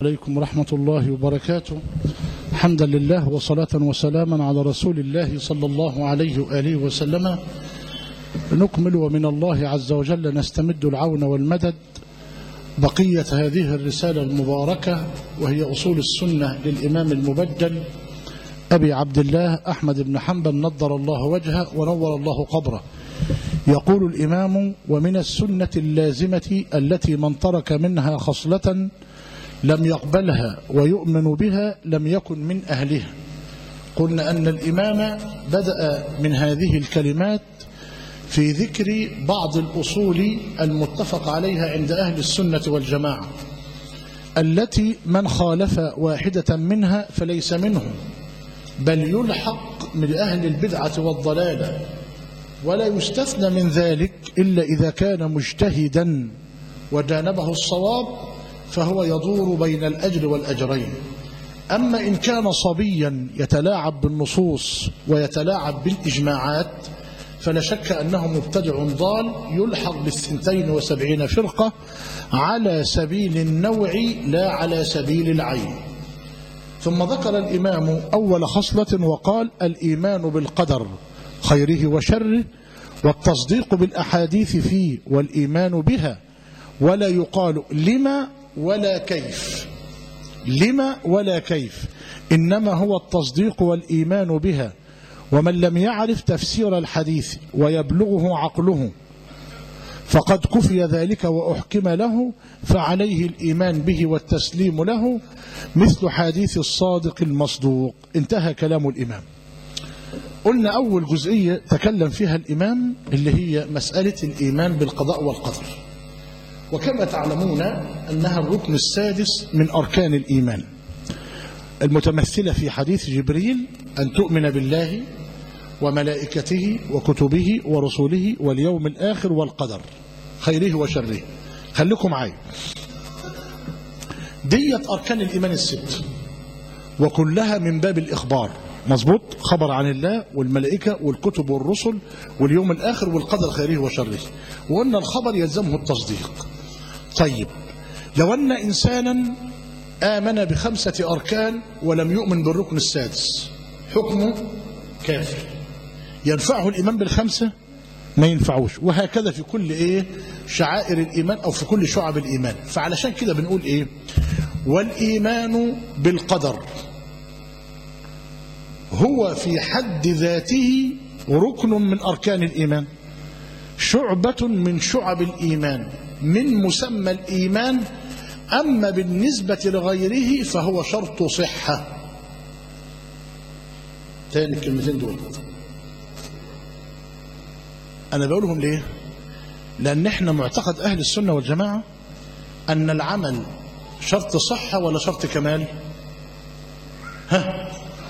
عليكم ورحمة الله وبركاته حمدا لله وصلاة وسلاما على رسول الله صلى الله عليه وآله وسلم نكمل ومن الله عز وجل نستمد العون والمدد بقية هذه الرسالة المباركة وهي أصول السنة للإمام المبجل أبي عبد الله أحمد بن حنبل نضر الله وجهه ونور الله قبره يقول الإمام ومن السنة اللازمة التي من ترك منها خصلة لم يقبلها ويؤمن بها لم يكن من أهلها قلنا أن الإمام بدأ من هذه الكلمات في ذكر بعض الأصول المتفق عليها عند أهل السنة والجماعة التي من خالف واحدة منها فليس منهم بل يلحق من أهل البدعة والضلالة ولا يستثنى من ذلك إلا إذا كان مجتهدا وجانبه الصواب فهو يدور بين الأجر والأجرين أما إن كان صبيا يتلاعب بالنصوص ويتلاعب بالإجماعات فلا شك أنه مبتدع ضال يلحق بالثنتين وسبعين فرقة على سبيل النوع لا على سبيل العين ثم ذكر الإمام أول خصلة وقال الإيمان بالقدر خيره وشره والتصديق بالأحاديث فيه والإيمان بها ولا يقال لما ولا كيف لما ولا كيف إنما هو التصديق والإيمان بها ومن لم يعرف تفسير الحديث ويبلغه عقله فقد كفي ذلك وأحكم له فعليه الإيمان به والتسليم له مثل حديث الصادق المصدوق انتهى كلام الإمام قلنا أول جزئية تكلم فيها الإمام اللي هي مسألة الإيمان بالقضاء والقدر وكما تعلمون أنها الركن السادس من أركان الإيمان المتمثلة في حديث جبريل أن تؤمن بالله وملائكته وكتبه ورسله واليوم الآخر والقدر خيره وشره خليكم معايا ديت أركان الإيمان الست وكلها من باب الإخبار مظبوط خبر عن الله والملائكة والكتب والرسل واليوم الآخر والقدر خيره وشره وأن الخبر يلزمه التصديق طيب لو أن إنسانا آمن بخمسة أركان ولم يؤمن بالركن السادس حكمه كافر ينفعه الإيمان بالخمسة ما ينفعوش وهكذا في كل إيه شعائر الإيمان أو في كل شعب الإيمان فعلشان كده بنقول إيه والإيمان بالقدر هو في حد ذاته ركن من أركان الإيمان شعبة من شعب الإيمان من مسمى الإيمان أما بالنسبة لغيره فهو شرط صحة تاني الكلمتين دول أنا بقولهم ليه لأن احنا معتقد أهل السنة والجماعة أن العمل شرط صحة ولا شرط كمال ها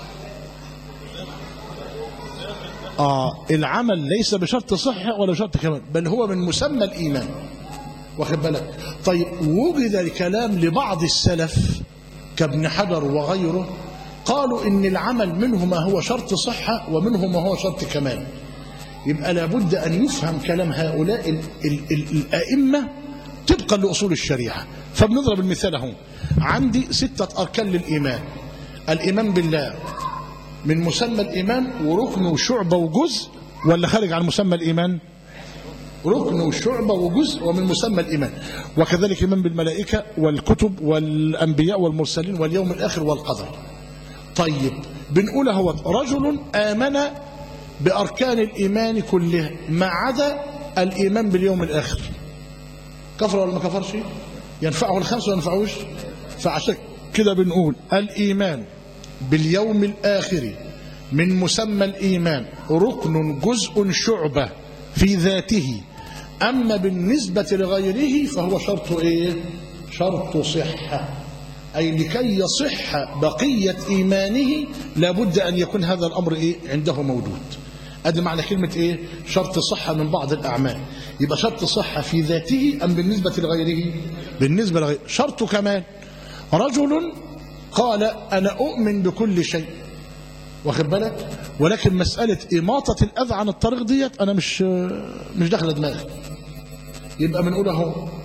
آه العمل ليس بشرط صحة ولا شرط كمال بل هو من مسمى الإيمان واخد بالك طيب وجد الكلام لبعض السلف كابن حجر وغيره قالوا إن العمل منه ما هو شرط صحة ومنه ما هو شرط كمال يبقى لابد أن يفهم كلام هؤلاء ال ال ال الأئمة طبقا لأصول الشريعة فبنضرب المثال اهو عندي ستة أركان للإيمان الإيمان بالله من مسمى الإيمان وركن وشعبة وجزء ولا خارج عن مسمى الإيمان ركن وشعبة وجزء ومن مسمى الإيمان وكذلك الإيمان بالملائكة والكتب والأنبياء والمرسلين واليوم الآخر والقدر طيب بنقول هو رجل آمن بأركان الإيمان كلها ما عدا الإيمان باليوم الآخر كفر ولا ما كفرش ينفعه الخمس ولا ينفعوش فعشان كده بنقول الإيمان باليوم الآخر من مسمى الإيمان ركن جزء شعبة في ذاته أما بالنسبة لغيره فهو شرط إيه شرط صحة أي لكي يصح بقية إيمانه لابد أن يكون هذا الأمر إيه عنده موجود ادي معنى كلمة ايه شرط صحة من بعض الاعمال يبقى شرط صحة في ذاته ام بالنسبة لغيره بالنسبة لغيره شرط كمان رجل قال انا اؤمن بكل شيء واخد بالك ولكن مسألة إماطة الأذى عن الطريق ديت أنا مش مش داخله دماغي يبقى بنقول اهو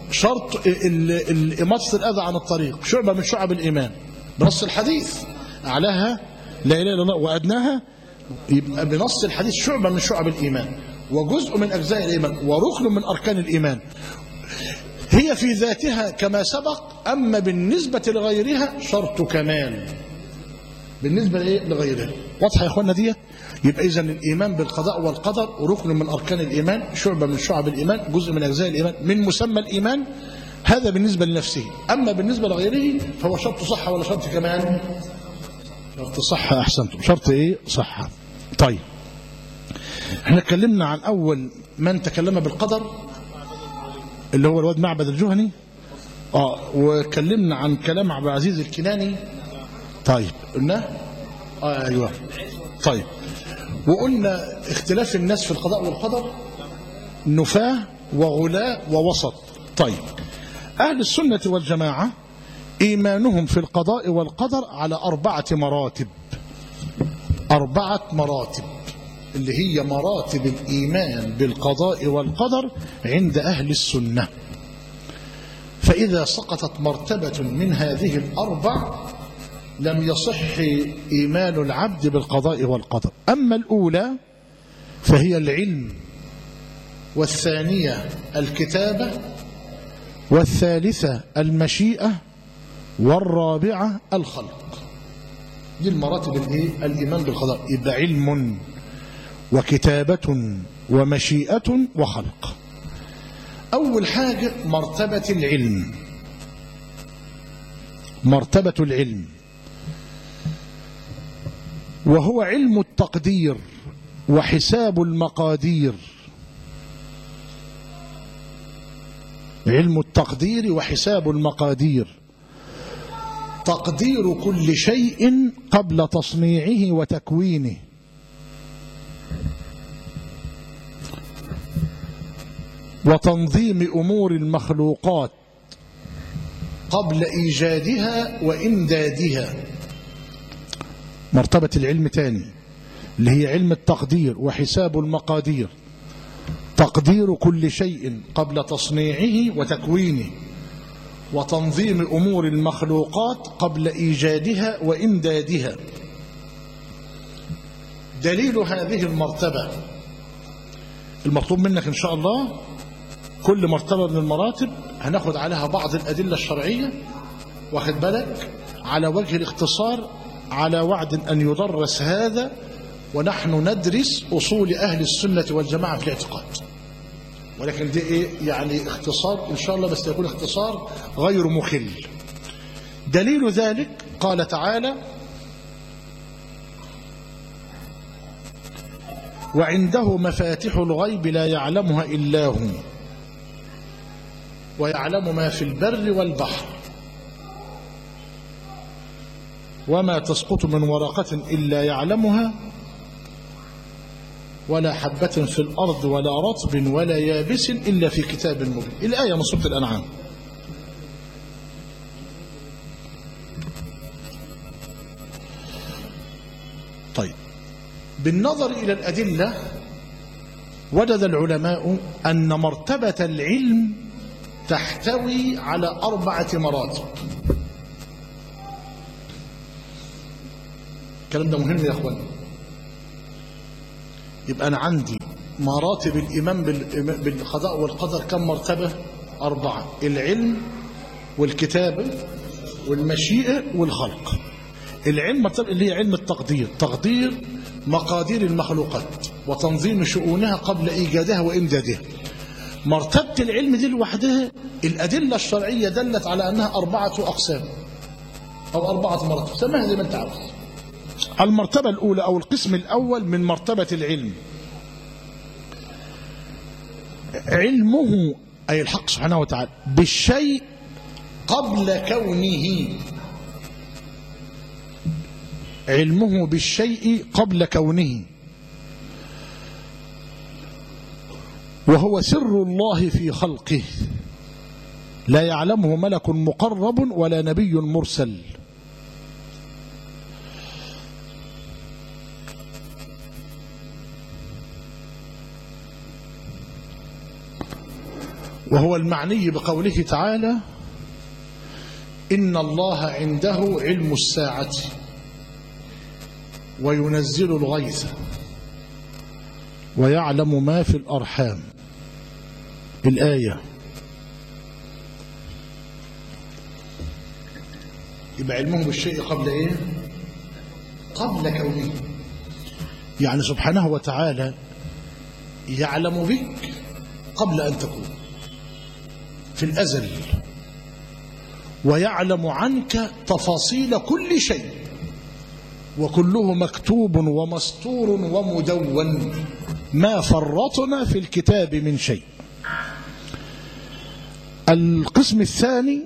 شرط ال- ال- إماطة الأذى عن الطريق شعبة من شعب الإيمان بنص الحديث أعلاها لا إله إلا الله وأدناها يبقى بنص الحديث شعبة من شعب الإيمان وجزء من أجزاء الإيمان وركن من أركان الإيمان هي في ذاتها كما سبق أما بالنسبة لغيرها شرط كمال بالنسبة لإيه؟ لغيرها واضحة يا أخوانا دي يبقى إذا الإيمان بالقضاء والقدر ركن من أركان الإيمان شعبة من شعب الإيمان جزء من أجزاء الإيمان من مسمى الإيمان هذا بالنسبة لنفسه أما بالنسبة لغيره فهو شرط صحة ولا شرط كمال شرط صحة أحسنتم شرط إيه صحة طيب احنا اتكلمنا عن أول من تكلم بالقدر اللي هو الواد معبد الجهني اه واتكلمنا عن كلام عبد العزيز الكناني طيب قلنا آه ايوه طيب وقلنا اختلاف الناس في القضاء والقدر نفاه وغلاء ووسط طيب اهل السنه والجماعه ايمانهم في القضاء والقدر على اربعه مراتب اربعه مراتب اللي هي مراتب الايمان بالقضاء والقدر عند اهل السنه فاذا سقطت مرتبه من هذه الاربع لم يصح إيمان العبد بالقضاء والقدر أما الأولى فهي العلم والثانية الكتابة والثالثة المشيئة والرابعة الخلق دي المراتب الايه الإيمان بالقضاء يبقى علم وكتابة ومشيئة وخلق أول حاجة مرتبة العلم مرتبة العلم وهو علم التقدير وحساب المقادير علم التقدير وحساب المقادير تقدير كل شيء قبل تصنيعه وتكوينه وتنظيم امور المخلوقات قبل ايجادها وامدادها مرتبة العلم تاني اللي هي علم التقدير وحساب المقادير تقدير كل شيء قبل تصنيعه وتكوينه وتنظيم أمور المخلوقات قبل إيجادها وإمدادها دليل هذه المرتبة المطلوب منك إن شاء الله كل مرتبة من المراتب هناخد عليها بعض الأدلة الشرعية واخد بالك على وجه الاختصار على وعد أن يدرس هذا ونحن ندرس أصول أهل السنة والجماعة في الاعتقاد ولكن دي إيه يعني اختصار إن شاء الله بس يكون اختصار غير مخل دليل ذلك قال تعالى وعنده مفاتح الغيب لا يعلمها إلا هو ويعلم ما في البر والبحر وما تسقط من ورقة إلا يعلمها ولا حبة في الأرض ولا رطب ولا يابس إلا في كتاب مبين الآية من سورة الأنعام طيب بالنظر إلى الأدلة وجد العلماء أن مرتبة العلم تحتوي على أربعة مراتب الكلام ده مهم يا اخوان يبقى انا عندي مراتب الايمان بالقضاء والقدر كم مرتبه اربعه العلم والكتابه والمشيئه والخلق العلم مرتبه اللي هي علم التقدير تقدير مقادير المخلوقات وتنظيم شؤونها قبل ايجادها وامدادها مرتبه العلم دي لوحدها الادله الشرعيه دلت على انها اربعه اقسام او اربعه مراتب سماها زي ما انت عاوز المرتبة الأولى أو القسم الأول من مرتبة العلم علمه أي الحق سبحانه وتعالى بالشيء قبل كونه علمه بالشيء قبل كونه وهو سر الله في خلقه لا يعلمه ملك مقرب ولا نبي مرسل وهو المعني بقوله تعالى إن الله عنده علم الساعة وينزل الغيث ويعلم ما في الأرحام الآية يبقى علمه بالشيء قبل إيه قبل كونه يعني سبحانه وتعالى يعلم بك قبل أن تكون في الأزل ويعلم عنك تفاصيل كل شيء وكله مكتوب ومسطور ومدون ما فرطنا في الكتاب من شيء القسم الثاني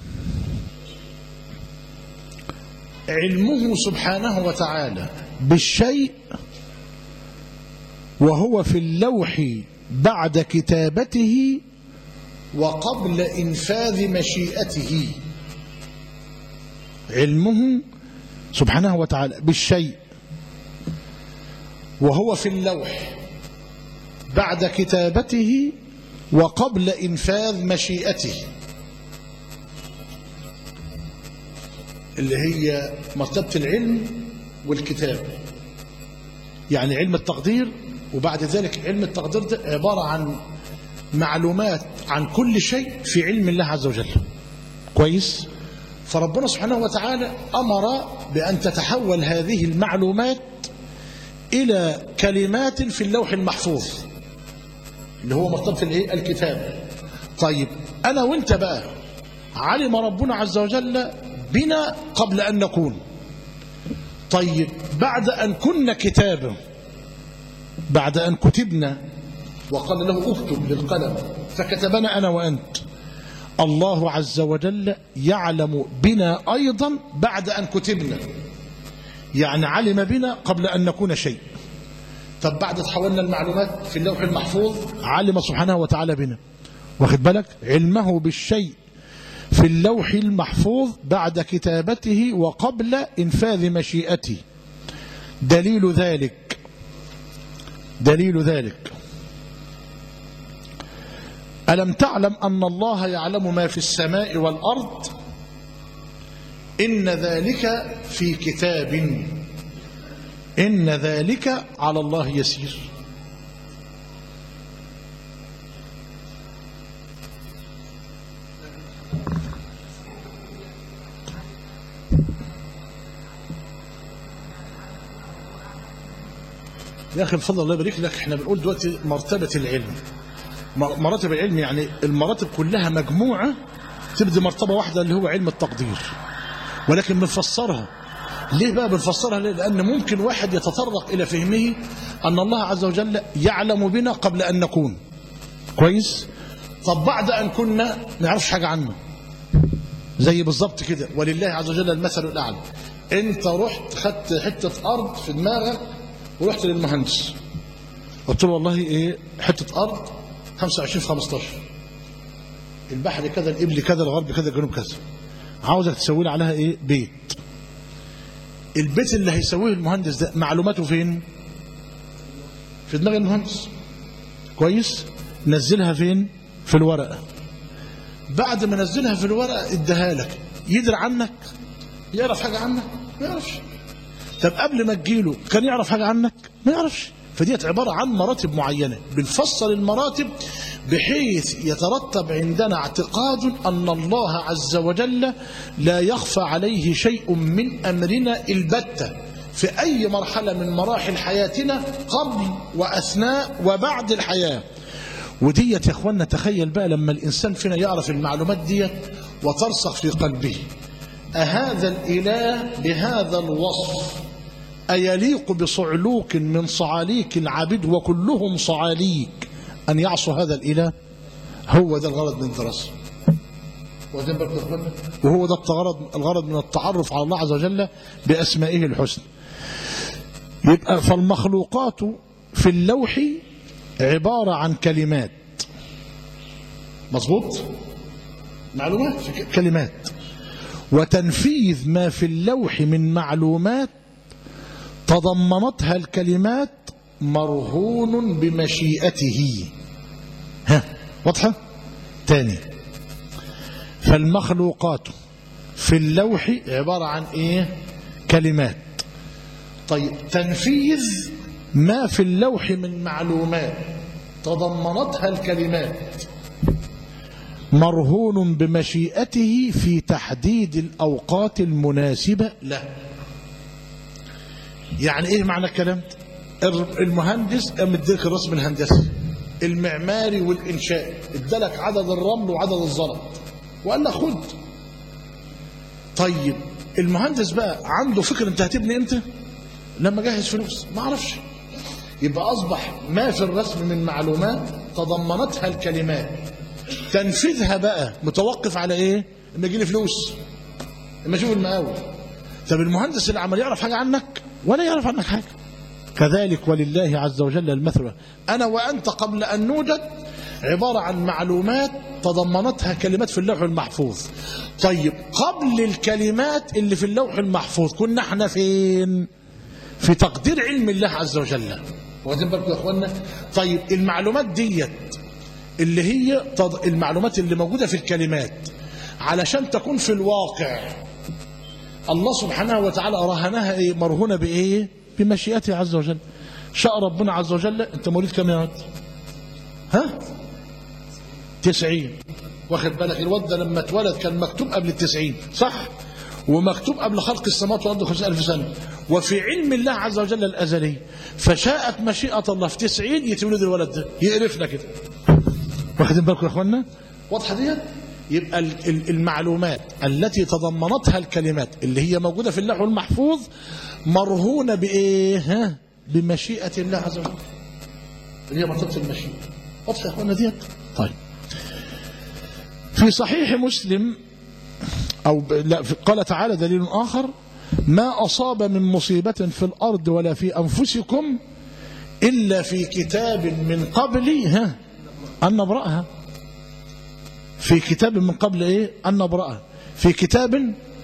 علمه سبحانه وتعالى بالشيء وهو في اللوح بعد كتابته وقبل إنفاذ مشيئته علمه سبحانه وتعالى بالشيء وهو في اللوح بعد كتابته وقبل إنفاذ مشيئته اللي هي مرتبة العلم والكتاب يعني علم التقدير وبعد ذلك علم التقدير ده عبارة عن معلومات عن كل شيء في علم الله عز وجل كويس فربنا سبحانه وتعالى أمر بأن تتحول هذه المعلومات إلى كلمات في اللوح المحفوظ اللي هو مرتبط الايه الكتاب طيب أنا وانت بقى علم ربنا عز وجل بنا قبل أن نكون طيب بعد أن كنا كتابا بعد أن كتبنا وقال له اكتب للقلم فكتبنا أنا وأنت الله عز وجل يعلم بنا أيضا بعد أن كتبنا يعني علم بنا قبل أن نكون شيء طب بعد تحولنا المعلومات في اللوح المحفوظ علم سبحانه وتعالى بنا واخد بالك علمه بالشيء في اللوح المحفوظ بعد كتابته وقبل إنفاذ مشيئته دليل ذلك دليل ذلك ألم تعلم أن الله يعلم ما في السماء والأرض إن ذلك في كتاب إن ذلك على الله يسير يا أخي بفضل الله يبارك لك احنا بنقول دلوقتي مرتبة العلم مراتب العلم يعني المراتب كلها مجموعة تبدي مرتبة واحدة اللي هو علم التقدير ولكن بنفسرها ليه بقى بنفسرها ليه؟ لأن ممكن واحد يتطرق إلى فهمه أن الله عز وجل يعلم بنا قبل أن نكون كويس طب بعد أن كنا ما نعرفش حاجة عنه زي بالظبط كده ولله عز وجل المثل الأعلى أنت رحت خدت حتة أرض في دماغك ورحت للمهندس قلت له والله إيه حتة أرض 25 في 15 البحر كذا الإبل كذا الغرب كذا الجنوب كذا عاوزك تسوي لي عليها إيه بيت البيت اللي هيسويه المهندس ده معلوماته فين في دماغ المهندس كويس نزلها فين في الورقة بعد ما نزلها في الورقة اداها لك يدري عنك يعرف حاجة عنك ما يعرفش طب قبل ما تجيله كان يعرف حاجة عنك ما يعرفش فديت عبارة عن مراتب معينة بنفصل المراتب بحيث يترتب عندنا اعتقاد أن الله عز وجل لا يخفى عليه شيء من أمرنا البتة في أي مرحلة من مراحل حياتنا قبل وأثناء وبعد الحياة وديت يا اخوانا تخيل بقى لما الإنسان فينا يعرف المعلومات ديت وترسخ في قلبه أهذا الإله بهذا الوصف أيليق بصعلوك من صعاليك العبيد وكلهم صعاليك أن يعصوا هذا الإله هو ده الغرض من دراسه وهو ده الغرض الغرض من التعرف على الله عز وجل بأسمائه الحسنى يبقى فالمخلوقات في اللوح عبارة عن كلمات مظبوط معلومات كلمات وتنفيذ ما في اللوح من معلومات تضمنتها الكلمات مرهون بمشيئته ها واضحة تاني فالمخلوقات في اللوح عبارة عن ايه كلمات طيب تنفيذ ما في اللوح من معلومات تضمنتها الكلمات مرهون بمشيئته في تحديد الأوقات المناسبة له يعني ايه معنى الكلام المهندس مديك الرسم الهندسي المعماري والإنشاء ادالك عدد الرمل وعدد الزلط وقال لك خد طيب المهندس بقى عنده فكر انت هتبني امتى لما جهز فلوس ما اعرفش يبقى اصبح ما في الرسم من معلومات تضمنتها الكلمات تنفيذها بقى متوقف على ايه اما يجي لي فلوس اما اشوف المقاول طب المهندس اللي عمل يعرف حاجه عنك ولا يعرف عنك حاجه كذلك ولله عز وجل المثل انا وانت قبل ان نوجد عباره عن معلومات تضمنتها كلمات في اللوح المحفوظ طيب قبل الكلمات اللي في اللوح المحفوظ كنا احنا فين في تقدير علم الله عز وجل واخدين بالكم يا اخوانا طيب المعلومات ديت اللي هي تض... المعلومات اللي موجوده في الكلمات علشان تكون في الواقع الله سبحانه وتعالى رهنها ايه مرهونه بايه بمشيئته عز وجل شاء ربنا عز وجل انت مواليد كم يا واد ها تسعين واخد بالك الواد ده لما اتولد كان مكتوب قبل التسعين صح ومكتوب قبل خلق السماوات والارض خمسين ألف سنة وفي علم الله عز وجل الأزلي فشاءت مشيئة الله في تسعين يتولد الولد ده يقرفنا كده واخدين بالكم يا اخوانا واضحة ديت يبقى المعلومات التي تضمنتها الكلمات اللي هي موجودة في اللوح المحفوظ مرهونة بإيه ها بمشيئة الله عز وجل اللي هي مرتبة المشيئة واضحة يا اخوانا ديت طيب في صحيح مسلم أو لا قال تعالى دليل آخر ما أصاب من مصيبة في الأرض ولا في أنفسكم إلا في كتاب من قبل ها أن نبرأها في كتاب من قبل إيه أن نبرأها في كتاب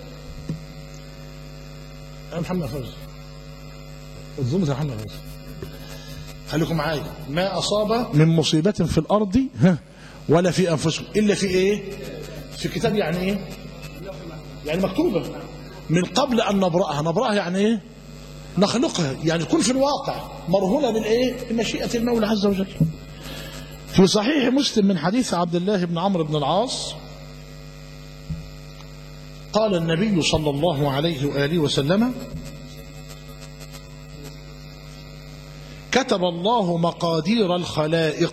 يا محمد فوز الظلمة يا محمد فوز خليكم معايا ما أصاب من مصيبة في الأرض ها ولا في أنفسكم إلا في إيه في كتاب يعني إيه يعني مكتوبة من قبل أن نبرأها نبرأها يعني إيه نخلقها يعني تكون في الواقع مرهونة بالإيه بمشيئة المولى عز وجل في صحيح مسلم من حديث عبد الله بن عمرو بن العاص قال النبي صلى الله عليه وآله وسلم كتب الله مقادير الخلائق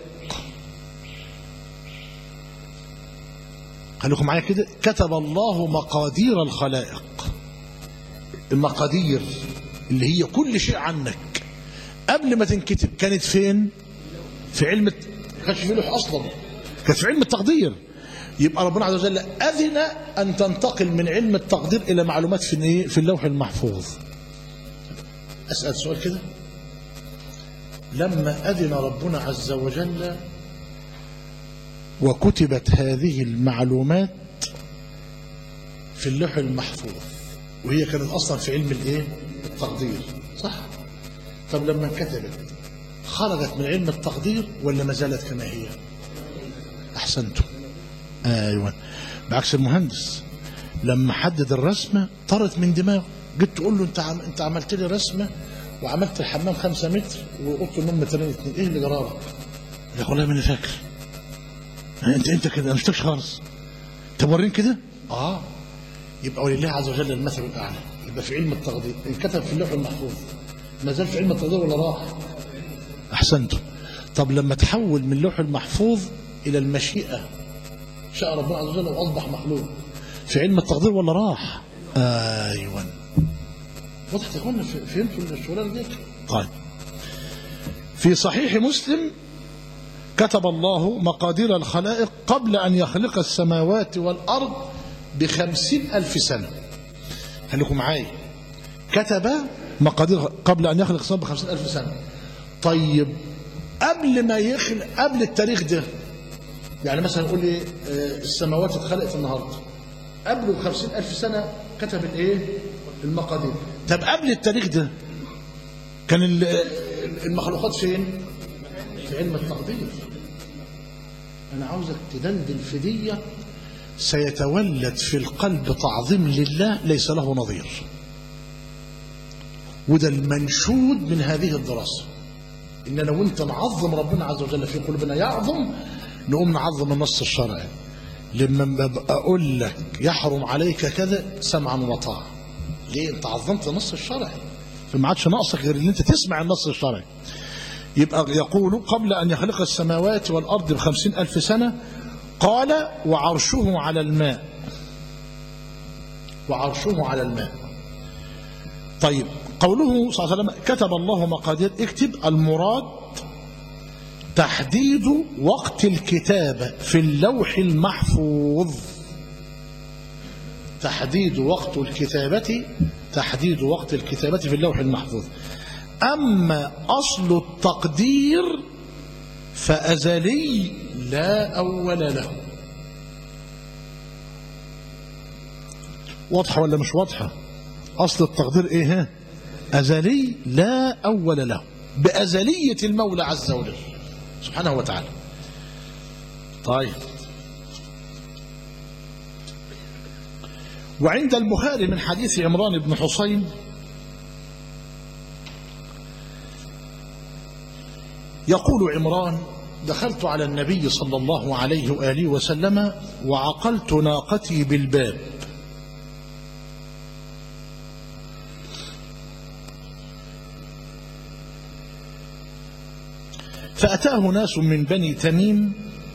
خليكم معايا كده كتب الله مقادير الخلائق المقادير اللي هي كل شيء عنك قبل ما تنكتب كانت فين في علم كانش في لوح اصلا كانت في علم التقدير يبقى ربنا عز وجل اذن ان تنتقل من علم التقدير الى معلومات في في اللوح المحفوظ اسال سؤال كده لما اذن ربنا عز وجل وكتبت هذه المعلومات في اللوح المحفوظ وهي كانت اصلا في علم الايه التقدير صح طب لما انكتبت خرجت من علم التقدير ولا ما زالت كما هي احسنتم ايوه بعكس المهندس لما حدد الرسمه طرت من دماغه جيت تقول له انت عم... انت عملت لي رسمه وعملت الحمام خمسة متر واوضه النوم مترين اتنين ايه اللي جرالك؟ يا والله ماني فاكر انت انت كده مش خالص طب وريني كده اه يبقى ولله عز وجل المثل الاعلى يبقى في علم التقدير انكتب في اللوح المحفوظ ما زال في علم التقدير ولا راح احسنتم طب لما تحول من اللوح المحفوظ الى المشيئه شاء ربنا عز وجل واصبح مخلوق في علم التقدير ولا راح ايوه وضحت يا اخوانا فهمتوا الشغلانه دي طيب في صحيح مسلم كتب الله مقادير الخلائق قبل أن يخلق السماوات والأرض بخمسين ألف سنة خليكم معايا كتب مقادير قبل أن يخلق السماوات بخمسين ألف سنة طيب قبل ما يخلق قبل التاريخ ده يعني مثلا نقول لي السماوات اتخلقت النهارده قبل بخمسين ألف سنة كتب الايه المقادير طب قبل التاريخ ده كان المخلوقات فين في علم التقدير أنا عاوزك تدندن في دية سيتولد في القلب تعظيم لله ليس له نظير وده المنشود من هذه الدراسة إن أنا وأنت نعظم ربنا عز وجل في قلوبنا يعظم نقوم نعظم النص الشرعي لما ببقى أقول لك يحرم عليك كذا سمعا وطاعة ليه أنت عظمت النص الشرعي فما عادش ناقصك غير ان انت تسمع النص الشرعي يبقى يقول قبل أن يخلق السماوات والأرض بخمسين ألف سنة قال وعرشه على الماء وعرشه على الماء طيب قوله صلى الله عليه وسلم كتب الله مقادير اكتب المراد تحديد وقت الكتابة في اللوح المحفوظ تحديد وقت الكتابة تحديد وقت الكتابة في اللوح المحفوظ أما أصل التقدير فأزلي لا أول له واضحة ولا مش واضحة أصل التقدير إيه أزلي لا أول له بأزلية المولى عز وجل سبحانه وتعالى طيب وعند البخاري من حديث عمران بن حسين يقول عمران دخلت على النبي صلى الله عليه وآله وسلم وعقلت ناقتي بالباب فأتاه ناس من بني تميم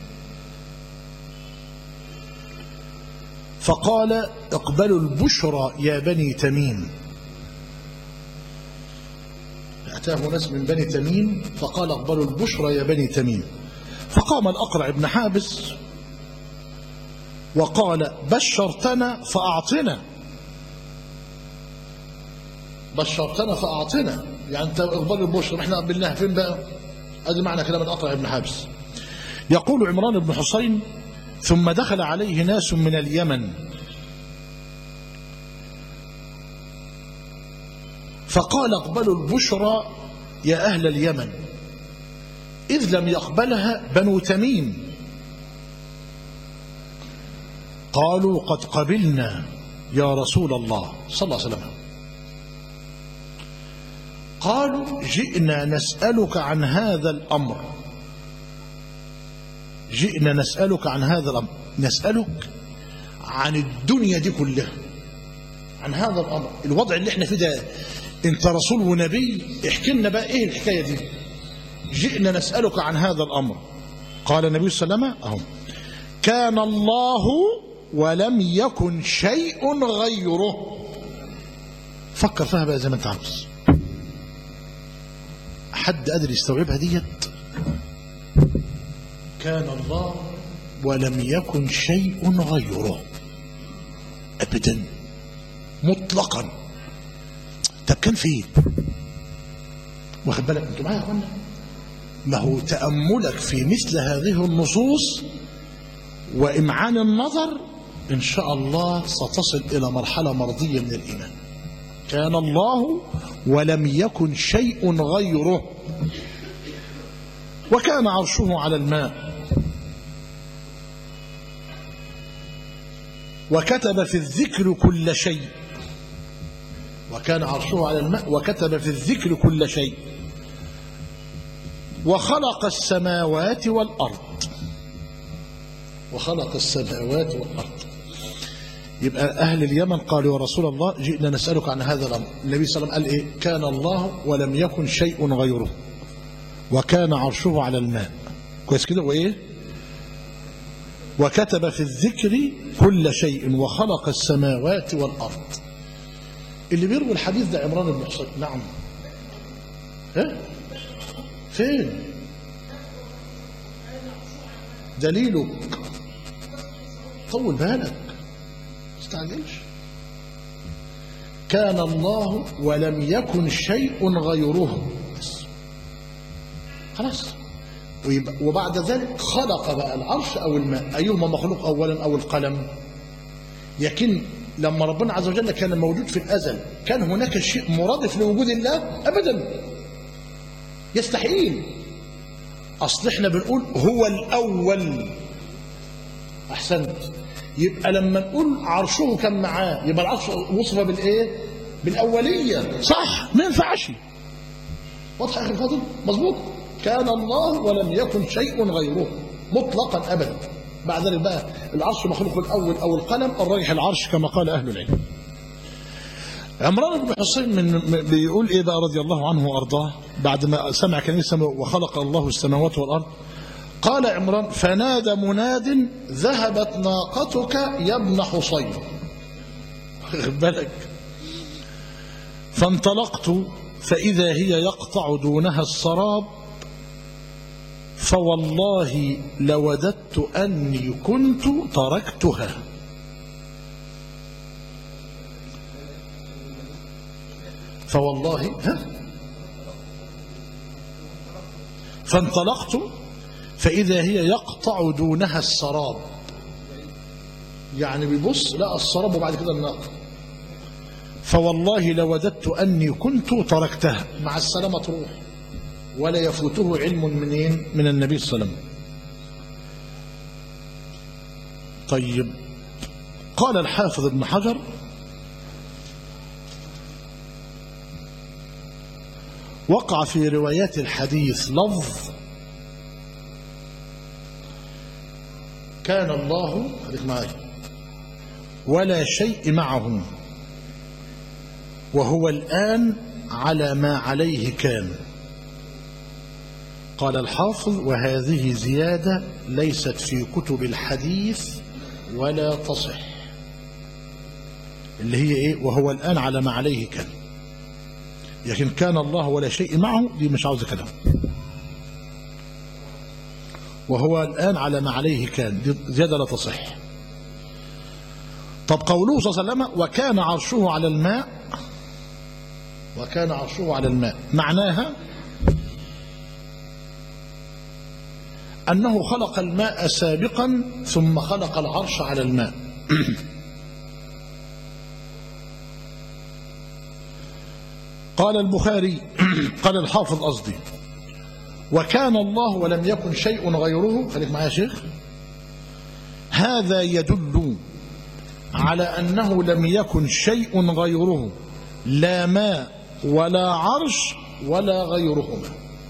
فقال اقبلوا البشرى يا بني تميم أتاه ناس من بني تميم فقال اقبلوا البشرى يا بني تميم فقام الأقرع بن حابس وقال بشرتنا فأعطنا بشرتنا فأعطنا يعني أنت اقبلوا البشرى احنا قبلناها فين بقى ادي معنى كلام الأقرع بن حابس يقول عمران بن حسين ثم دخل عليه ناس من اليمن فقال اقبلوا البشرى يا أهل اليمن إذ لم يقبلها بنو تميم قالوا قد قبلنا يا رسول الله صلى الله عليه وسلم قالوا جئنا نسألك عن هذا الأمر جئنا نسألك عن هذا الأمر نسألك عن الدنيا دي كلها عن هذا الأمر الوضع اللي احنا فيه ده انت رسول ونبي احكي لنا بقى ايه الحكاية دي جئنا نسألك عن هذا الأمر قال النبي صلى الله عليه وسلم أهو كان الله ولم يكن شيء غيره فكر فيها بقى زي ما انت عاوز حد قادر يستوعبها ديت كان الله ولم يكن شيء غيره ابدا مطلقا طب كان فين واخد بالك انتوا معايا يا اخوانا ما هو تاملك في مثل هذه النصوص وامعان النظر ان شاء الله ستصل الى مرحله مرضيه من الايمان كان الله ولم يكن شيء غيره وكان عرشه على الماء وكتب في الذكر كل شيء وكان عرشه على الماء وكتب في الذكر كل شيء وخلق السماوات والأرض وخلق السماوات والأرض يبقى أهل اليمن قالوا يا رسول الله جئنا نسألك عن هذا الأمر النبي صلى الله عليه وسلم قال إيه كان الله ولم يكن شيء غيره وكان عرشه على الماء كويس كده وإيه وكتب في الذكر كل شيء وخلق السماوات والأرض اللي بيروي الحديث ده عمران بن حسين نعم ها فين دليلك طول بالك استعجلش كان الله ولم يكن شيء غيره بس خلاص وبعد ذلك خلق بقى العرش أو الماء أيهما مخلوق أولا أو القلم لكن لما ربنا عز وجل كان موجود في الأزل كان هناك شيء مرادف لوجود الله أبدا يستحيل أصل احنا بنقول هو الأول احسنت يبقى لما نقول عرشه كان معاه يبقى العرش وصف بالايه بالاوليه صح ما ينفعش واضح يا اخي الفاضل مظبوط كان الله ولم يكن شيء غيره مطلقا ابدا بعد ذلك بقى العرش مخلوق الاول او القلم الراجح العرش كما قال اهل العلم عمران بن حسين من من- بيقول ايه بقى رضي الله عنه وارضاه بعد ما سمع كنيسه وخلق الله السماوات والارض قال عمران فنادى مناد ذهبت ناقتك يا ابن حصين واخد بالك فانطلقت فإذا هي يقطع دونها السراب فوالله لوددت أني كنت تركتها فوالله ها فانطلقت فإذا هي يقطع دونها السراب يعني بيبص لا السراب وبعد كده الناقة فوالله لوددت أني كنت تركتها مع السلامة تروح ولا يفوته علم منين من النبي صلى الله عليه وسلم طيب قال الحافظ ابن حجر وقع في روايات الحديث لفظ كان الله خليك معايا ولا شيء معه وهو الآن على ما عليه كان قال الحافظ وهذه زيادة ليست في كتب الحديث ولا تصح اللي هي ايه وهو الآن على ما عليه كان لكن كان الله ولا شيء معه دي مش عاوزة كلام وهو الآن على ما عليه كان دي زيادة لا تصح طب قوله صلى الله عليه وسلم وكان عرشه على الماء وكان عرشه على الماء معناها أنه خلق الماء سابقا ثم خلق العرش على الماء قال البخاري قال الحافظ قصدي وكان الله ولم يكن شيء غيره خليك معايا يا شيخ هذا يدل على أنه لم يكن شيء غيره لا ماء ولا عرش ولا غيرهما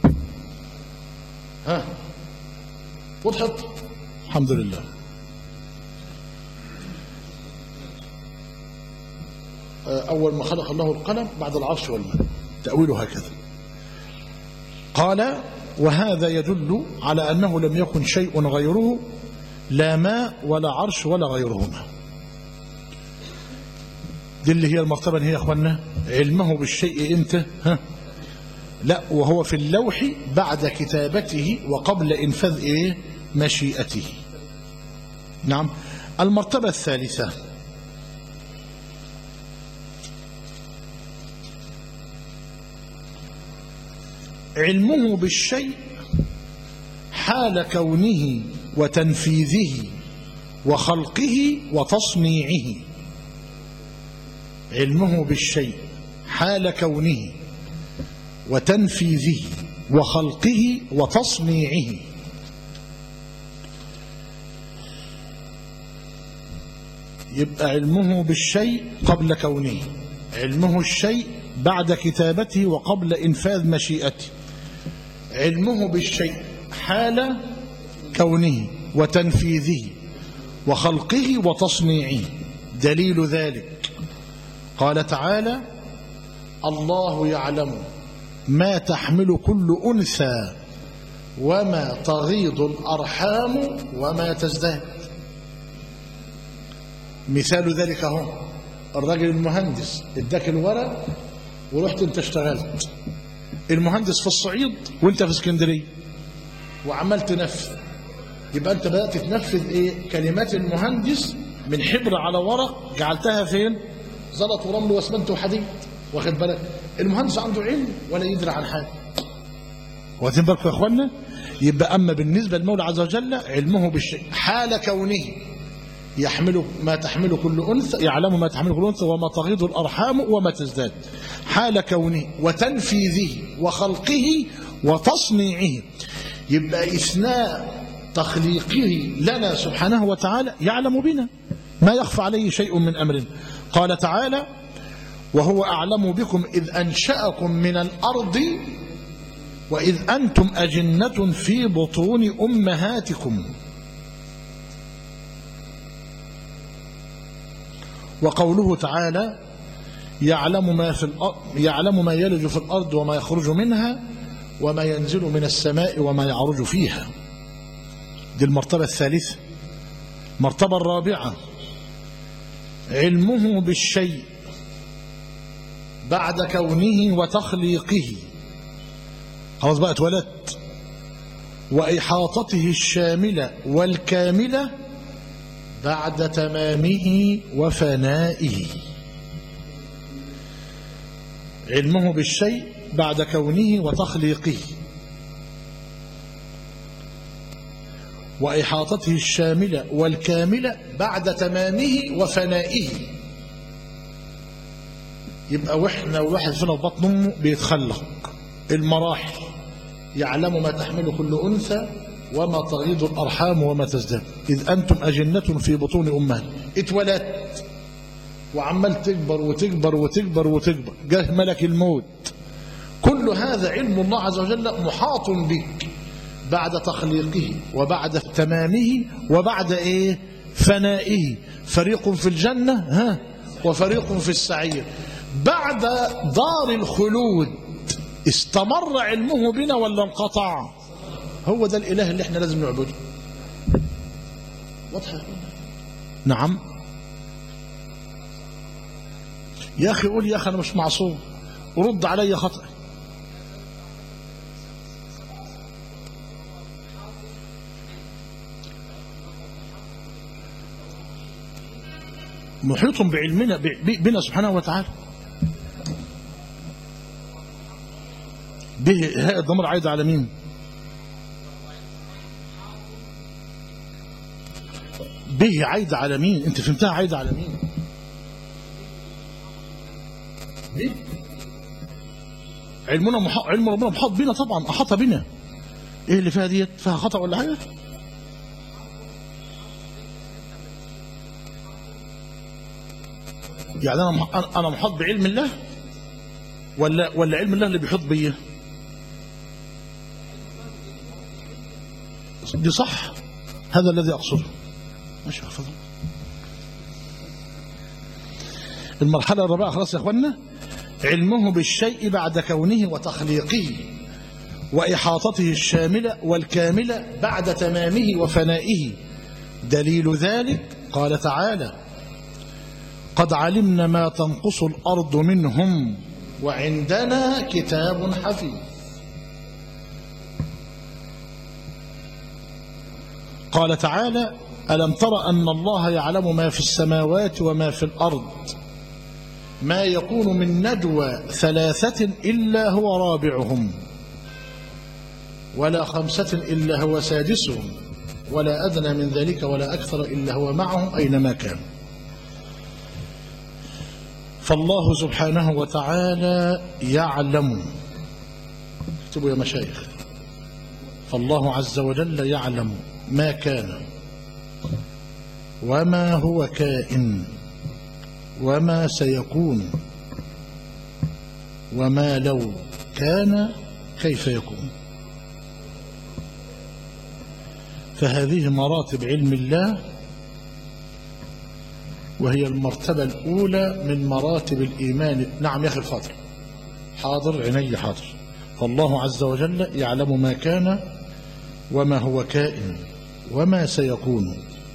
ها وضحت الحمد لله أول ما خلق الله القلم بعد العرش والماء تأويله هكذا قال وهذا يدل على أنه لم يكن شيء غيره لا ماء ولا عرش ولا غيرهما دي اللي هي المرتبة اللي هي يا أخوانا علمه بالشيء إمتى ها لا وهو في اللوح بعد كتابته وقبل إنفاذ إيه مشيئته نعم المرتبة الثالثة علمه بالشيء حال كونه وتنفيذه وخلقه وتصنيعه علمه بالشيء حال كونه وتنفيذه وخلقه وتصنيعه يبقى علمه بالشيء قبل كونه علمه الشيء بعد كتابته وقبل إنفاذ مشيئته علمه بالشيء حال كونه وتنفيذه وخلقه وتصنيعه دليل ذلك قال تعالى الله يعلم ما تحمل كل أنثى وما تغيض الأرحام وما تزداد مثال ذلك هو الراجل المهندس اداك الورق ورحت انت اشتغلت المهندس في الصعيد وانت في اسكندريه وعمال تنفذ يبقى انت بدات تنفذ ايه كلمات المهندس من حبر على ورق جعلتها فين زلط ورمل واسمنت وحديد واخد بالك المهندس عنده علم ولا يدري عن حاجه واخدين بالكم يا اخوانا يبقى اما بالنسبه للمولى عز وجل علمه بالشيء حال كونه يحمل ما تحمل كل أنثى يعلم ما تحمل كل أنثى وما تغيض الأرحام وما تزداد حال كونه وتنفيذه وخلقه وتصنيعه يبقى إثناء تخليقه لنا سبحانه وتعالى يعلم بنا ما يخفى عليه شيء من أمرنا قال تعالى وهو أعلم بكم إذ أنشأكم من الأرض وإذ أنتم أجنة في بطون أمهاتكم وقوله تعالى يعلم ما في الأرض يعلم ما يلج في الأرض وما يخرج منها وما ينزل من السماء وما يعرج فيها دي المرتبة الثالثة المرتبة الرابعة علمه بالشيء بعد كونه وتخليقه خلاص بقى اتولدت وإحاطته الشاملة والكاملة بعد تمامه وفنائه علمه بالشيء بعد كونه وتخليقه وإحاطته الشاملة والكاملة بعد تمامه وفنائه يبقى وإحنا وواحد فينا في بطن أمه بيتخلق المراحل يعلم ما تحمل كل أنثى وما تغيض الأرحام وما تزداد إذ أنتم أجنة في بطون أمهات اتولدت وعمال تكبر وتكبر وتكبر وتكبر جه ملك الموت كل هذا علم الله عز وجل محاط بك بعد تخليقه وبعد تمامه وبعد ايه فنائه فريق في الجنة ها وفريق في السعير بعد دار الخلود استمر علمه بنا ولا انقطع هو ده الاله اللي احنا لازم نعبده واضحه نعم يا اخي قول يا اخي انا مش معصوم ورد علي خطأ محيط بعلمنا بنا سبحانه وتعالى به هاء الضمير عايد على مين به عايد على مين انت فهمتها عايد على مين به علمنا مح... علم ربنا محاط بنا طبعا احاط بنا ايه اللي فيها ديت فيها خطا ولا حاجه يعني انا مح... انا محاط بعلم الله ولا ولا علم الله اللي بيحيط بيا دي صح هذا الذي اقصده ماشي احفظه المرحله الرابعه خلاص يا اخوانا علمه بالشيء بعد كونه وتخليقه واحاطته الشامله والكامله بعد تمامه وفنائه دليل ذلك قال تعالى قد علمنا ما تنقص الأرض منهم وعندنا كتاب حفيظ قال تعالى ألم تر أن الله يعلم ما في السماوات وما في الأرض ما يكون من نجوى ثلاثة إلا هو رابعهم ولا خمسة إلا هو سادسهم ولا أدنى من ذلك ولا أكثر إلا هو معهم أينما كانوا فالله سبحانه وتعالى يعلم اكتبوا يا مشايخ فالله عز وجل يعلم ما كان وما هو كائن وما سيكون وما لو كان كيف يكون فهذه مراتب علم الله وهي المرتبة الأولى من مراتب الإيمان نعم يا أخي الفاضل حاضر عيني حاضر فالله عز وجل يعلم ما كان وما هو كائن وما سيكون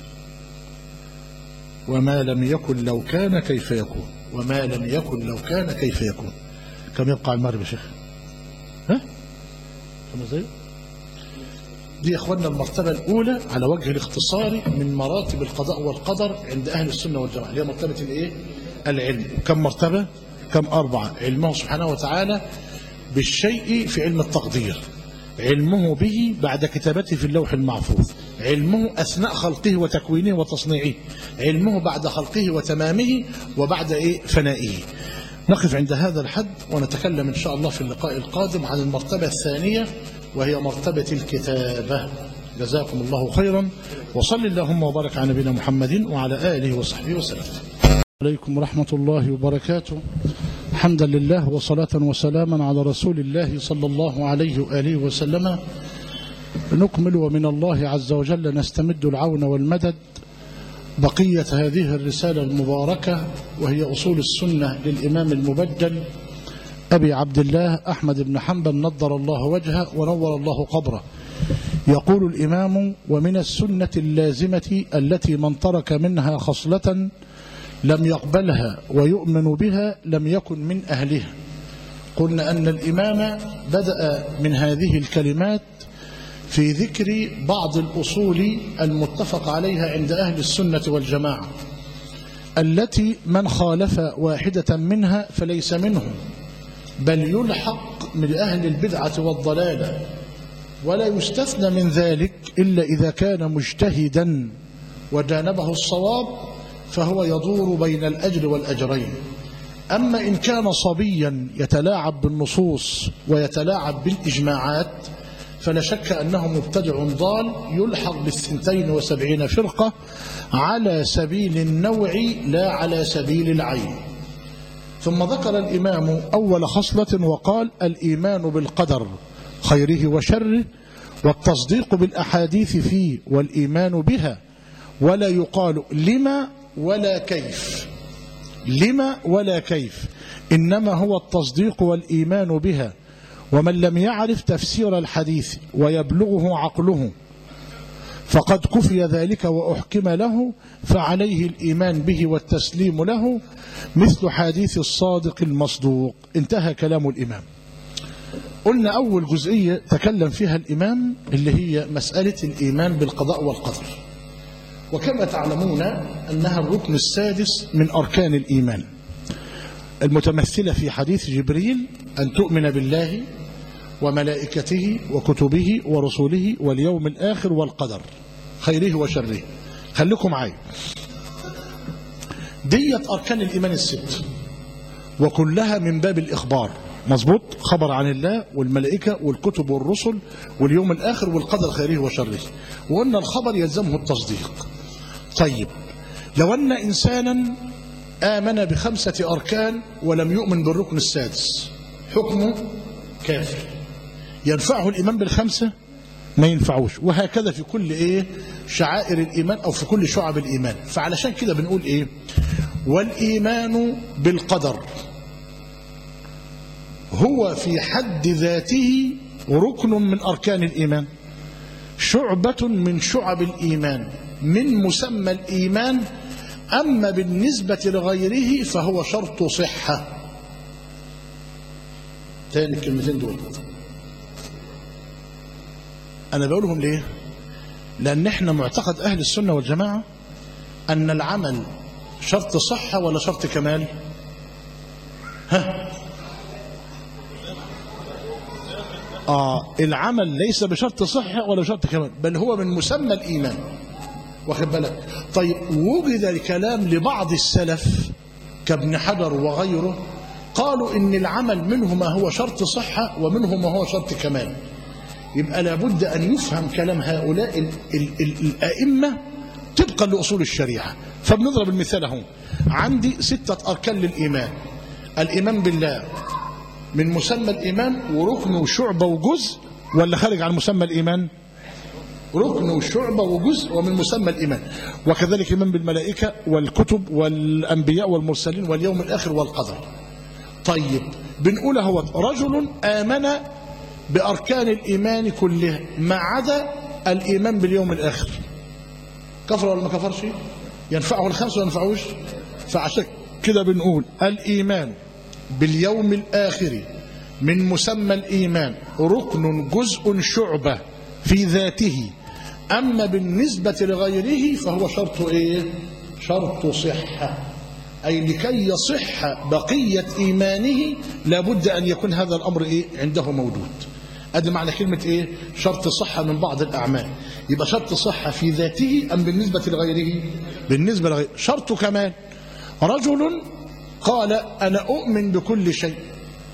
وما لم يكن لو كان كيف يكون وما لم يكن لو كان كيف يكون كم يبقى على المغرب يا شيخ ها خمس دقايق دي يا اخواننا المرتبة الأولى على وجه الاختصار من مراتب القضاء والقدر عند أهل السنة والجماعة اللي هي مرتبة الإيه؟ العلم كم مرتبة؟ كم أربعة علمه سبحانه وتعالى بالشيء في علم التقدير علمه به بعد كتابته في اللوح المحفوظ علمه أثناء خلقه وتكوينه وتصنيعه علمه بعد خلقه وتمامه وبعد إيه فنائه نقف عند هذا الحد ونتكلم إن شاء الله في اللقاء القادم عن المرتبة الثانية وهي مرتبة الكتابة جزاكم الله خيرا وصل اللهم وبارك على نبينا محمد وعلى آله وصحبه وسلم عليكم ورحمة الله وبركاته حمدا لله وصلاة وسلاما على رسول الله صلى الله عليه وآله وسلم نكمل ومن الله عز وجل نستمد العون والمدد بقية هذه الرسالة المباركة وهي أصول السنة للإمام المبجل أبي عبد الله أحمد بن حنبل نضر الله وجهه ونور الله قبره يقول الإمام ومن السنة اللازمة التي من ترك منها خصلة لم يقبلها ويؤمن بها لم يكن من أهلها قلنا أن الإمام بدأ من هذه الكلمات في ذكر بعض الأصول المتفق عليها عند أهل السنة والجماعة التي من خالف واحدة منها فليس منهم بل يلحق من أهل البدعة والضلالة ولا يستثنى من ذلك إلا إذا كان مجتهدا وجانبه الصواب فهو يدور بين الأجر والأجرين أما إن كان صبيا يتلاعب بالنصوص ويتلاعب بالإجماعات فلا شك أنه مبتدع ضال يلحق بالثنتين وسبعين فرقة على سبيل النوع لا على سبيل العين ثم ذكر الإمام أول خصلة وقال الإيمان بالقدر خيره وشره والتصديق بالأحاديث فيه والإيمان بها ولا يقال لما ولا كيف لما ولا كيف إنما هو التصديق والإيمان بها ومن لم يعرف تفسير الحديث ويبلغه عقله فقد كفي ذلك وأحكم له فعليه الإيمان به والتسليم له مثل حديث الصادق المصدوق انتهى كلام الإمام قلنا أول جزئية تكلم فيها الإمام اللي هي مسألة الإيمان بالقضاء والقدر وكما تعلمون أنها الركن السادس من أركان الإيمان المتمثلة في حديث جبريل أن تؤمن بالله وملائكته وكتبه ورسله واليوم الآخر والقدر خيره وشره خليكم معايا ديت أركان الإيمان الست وكلها من باب الإخبار مظبوط خبر عن الله والملائكة والكتب والرسل واليوم الآخر والقدر خيره وشره وأن الخبر يلزمه التصديق طيب لو أن إنسانا آمن بخمسة أركان ولم يؤمن بالركن السادس حكمه كافر ينفعه الإيمان بالخمسة ما ينفعوش وهكذا في كل إيه شعائر الإيمان أو في كل شعب الإيمان فعلشان كده بنقول إيه والإيمان بالقدر هو في حد ذاته ركن من أركان الإيمان شعبة من شعب الإيمان من مسمى الإيمان أما بالنسبة لغيره فهو شرط صحة تاني الكلمتين دول أنا بقولهم ليه لأن احنا معتقد أهل السنة والجماعة أن العمل شرط صحة ولا شرط كمال ها آه العمل ليس بشرط صحة ولا شرط كمال بل هو من مسمى الإيمان واخد بالك طيب وجد الكلام لبعض السلف كابن حجر وغيره قالوا ان العمل منه ما هو شرط صحة ومنه ما هو شرط كمال يبقى لابد أن يفهم كلام هؤلاء ال ال ال الأئمة طبقا لأصول الشريعة فبنضرب المثال اهو عندي ستة أركان للإيمان الإيمان بالله من مسمى الإيمان وركن وشعبة وجزء ولا خارج عن مسمى الإيمان ركن وشعبة وجزء ومن مسمى الإيمان وكذلك الإيمان بالملائكة والكتب والأنبياء والمرسلين واليوم الآخر والقدر طيب بنقول هو رجل آمن بأركان الإيمان كلها ما عدا الإيمان باليوم الآخر كفر ولا ما كفرش ينفعه الخمس ولا ينفعوش فعشان كده بنقول الإيمان باليوم الآخر من مسمى الإيمان ركن جزء شعبة في ذاته أما بالنسبة لغيره فهو شرط إيه شرط صحة أي لكي يصح بقية إيمانه لابد أن يكون هذا الأمر إيه عنده موجود ادي معنى كلمة ايه شرط صحة من بعض الاعمال يبقى شرط صحة في ذاته ام بالنسبة لغيره بالنسبة لغيره شرط كمال رجل قال انا اؤمن بكل شيء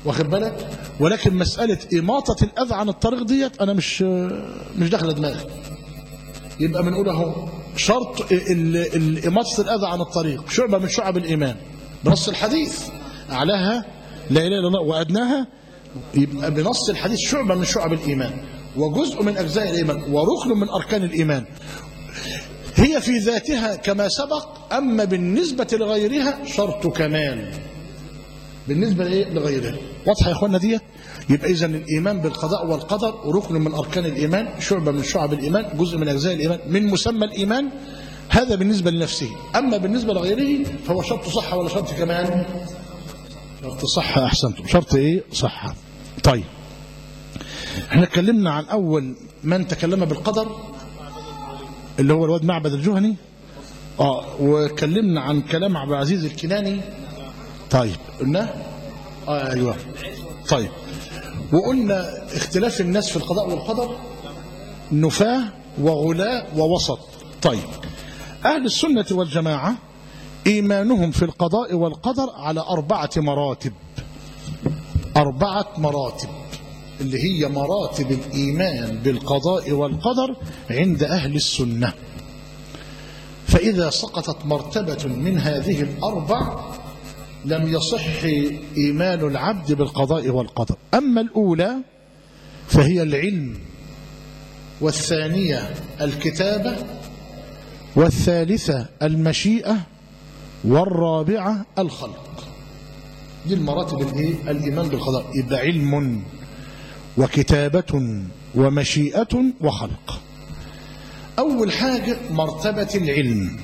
واخد بالك ولكن مسألة إماطة الأذى عن الطريق ديت أنا مش مش داخلة دماغي يبقى بنقول اهو شرط ال- ال- إماطة الأذى عن الطريق شعبة من شعب الإيمان بنص الحديث أعلاها لا إله إلا الله وأدناها يبقى بنص الحديث شعبة من شعب الإيمان وجزء من أجزاء الإيمان وركن من أركان الإيمان هي في ذاتها كما سبق أما بالنسبة لغيرها شرط كمال بالنسبة لإيه؟ لغيرها واضحة يا أخوانا دي يبقى إذا الإيمان بالقضاء والقدر ركن من أركان الإيمان شعبة من شعب الإيمان جزء من أجزاء الإيمان من مسمى الإيمان هذا بالنسبة لنفسه أما بالنسبة لغيره فهو شرط صحة ولا شرط كمان شرط صحة أحسنتم شرط إيه صحة طيب احنا اتكلمنا عن أول من تكلم بالقدر اللي هو الواد معبد الجهني اه واتكلمنا عن كلام عبد العزيز الكناني طيب قلنا اه ايوه طيب وقلنا اختلاف الناس في القضاء والقدر نفاه وغلاء ووسط طيب اهل السنه والجماعه ايمانهم في القضاء والقدر على اربعه مراتب اربعه مراتب اللي هي مراتب الايمان بالقضاء والقدر عند اهل السنه فاذا سقطت مرتبه من هذه الاربع لم يصح إيمان العبد بالقضاء والقدر أما الأولى فهي العلم والثانية الكتابة والثالثة المشيئة والرابعة الخلق دي المراتب الايه الإيمان بالقضاء يبقى علم وكتابة ومشيئة وخلق أول حاجة مرتبة العلم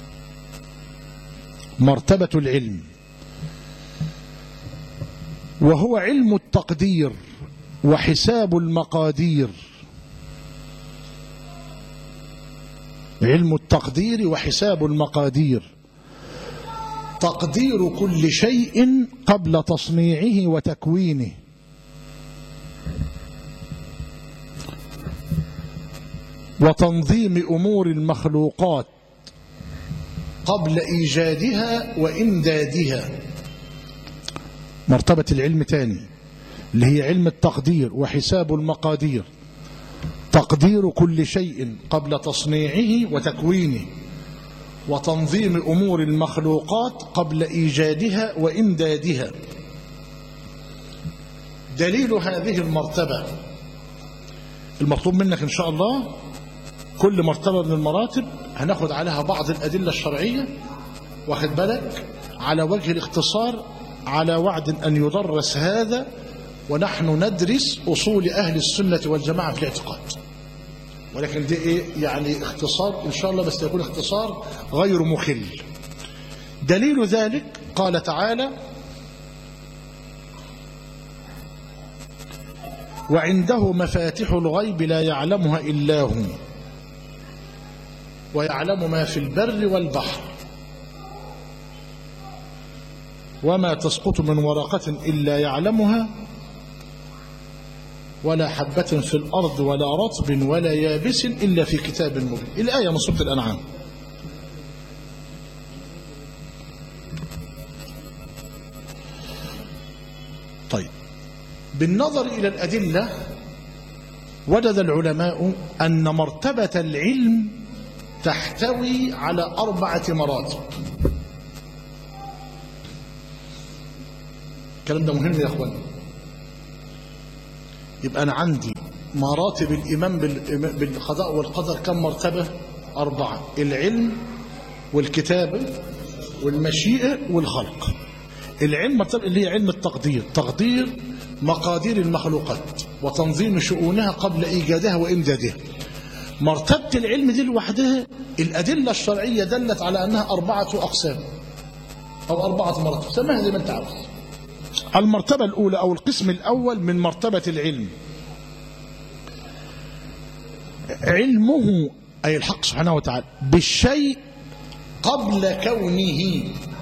مرتبة العلم وهو علم التقدير وحساب المقادير علم التقدير وحساب المقادير تقدير كل شيء قبل تصنيعه وتكوينه وتنظيم امور المخلوقات قبل ايجادها وامدادها مرتبة العلم تاني اللي هي علم التقدير وحساب المقادير تقدير كل شيء قبل تصنيعه وتكوينه وتنظيم أمور المخلوقات قبل إيجادها وإمدادها دليل هذه المرتبة المطلوب منك إن شاء الله كل مرتبة من المراتب هناخد عليها بعض الأدلة الشرعية واخد بالك على وجه الاختصار على وعد أن يدرس هذا ونحن ندرس أصول أهل السنة والجماعة في الاعتقاد ولكن دي إيه يعني اختصار إن شاء الله بس يكون اختصار غير مخل دليل ذلك قال تعالى وعنده مفاتح الغيب لا يعلمها إلا هو ويعلم ما في البر والبحر وما تسقط من ورقة إلا يعلمها ولا حبة في الأرض ولا رطب ولا يابس إلا في كتاب مبين الآية من سورة الأنعام طيب بالنظر إلى الأدلة وجد العلماء أن مرتبة العلم تحتوي على أربعة مراتب الكلام ده مهم يا اخوان يبقى انا عندي مراتب الايمان بالقضاء والقدر كم مرتبه اربعه العلم والكتابه والمشيئه والخلق العلم مرتبه اللي هي علم التقدير تقدير مقادير المخلوقات وتنظيم شؤونها قبل ايجادها وامدادها مرتبه العلم دي لوحدها الادله الشرعيه دلت على انها اربعه اقسام او اربعه مراتب سماها زي ما انت عاوز المرتبة الأولى أو القسم الأول من مرتبة العلم علمه أي الحق سبحانه وتعالى بالشيء قبل كونه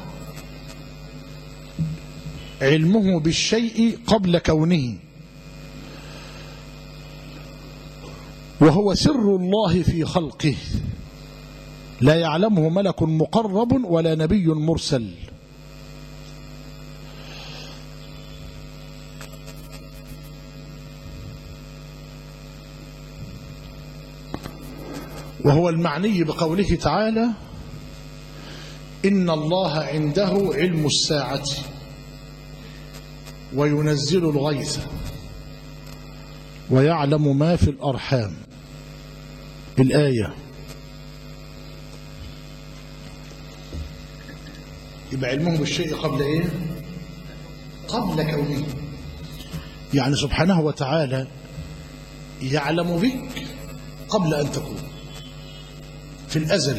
علمه بالشيء قبل كونه وهو سر الله في خلقه لا يعلمه ملك مقرب ولا نبي مرسل وهو المعني بقوله تعالى إن الله عنده علم الساعة وينزل الغيث ويعلم ما في الأرحام الآية يبقى علمه بالشيء قبل إيه قبل كونه يعني سبحانه وتعالى يعلم بك قبل أن تكون في الأزل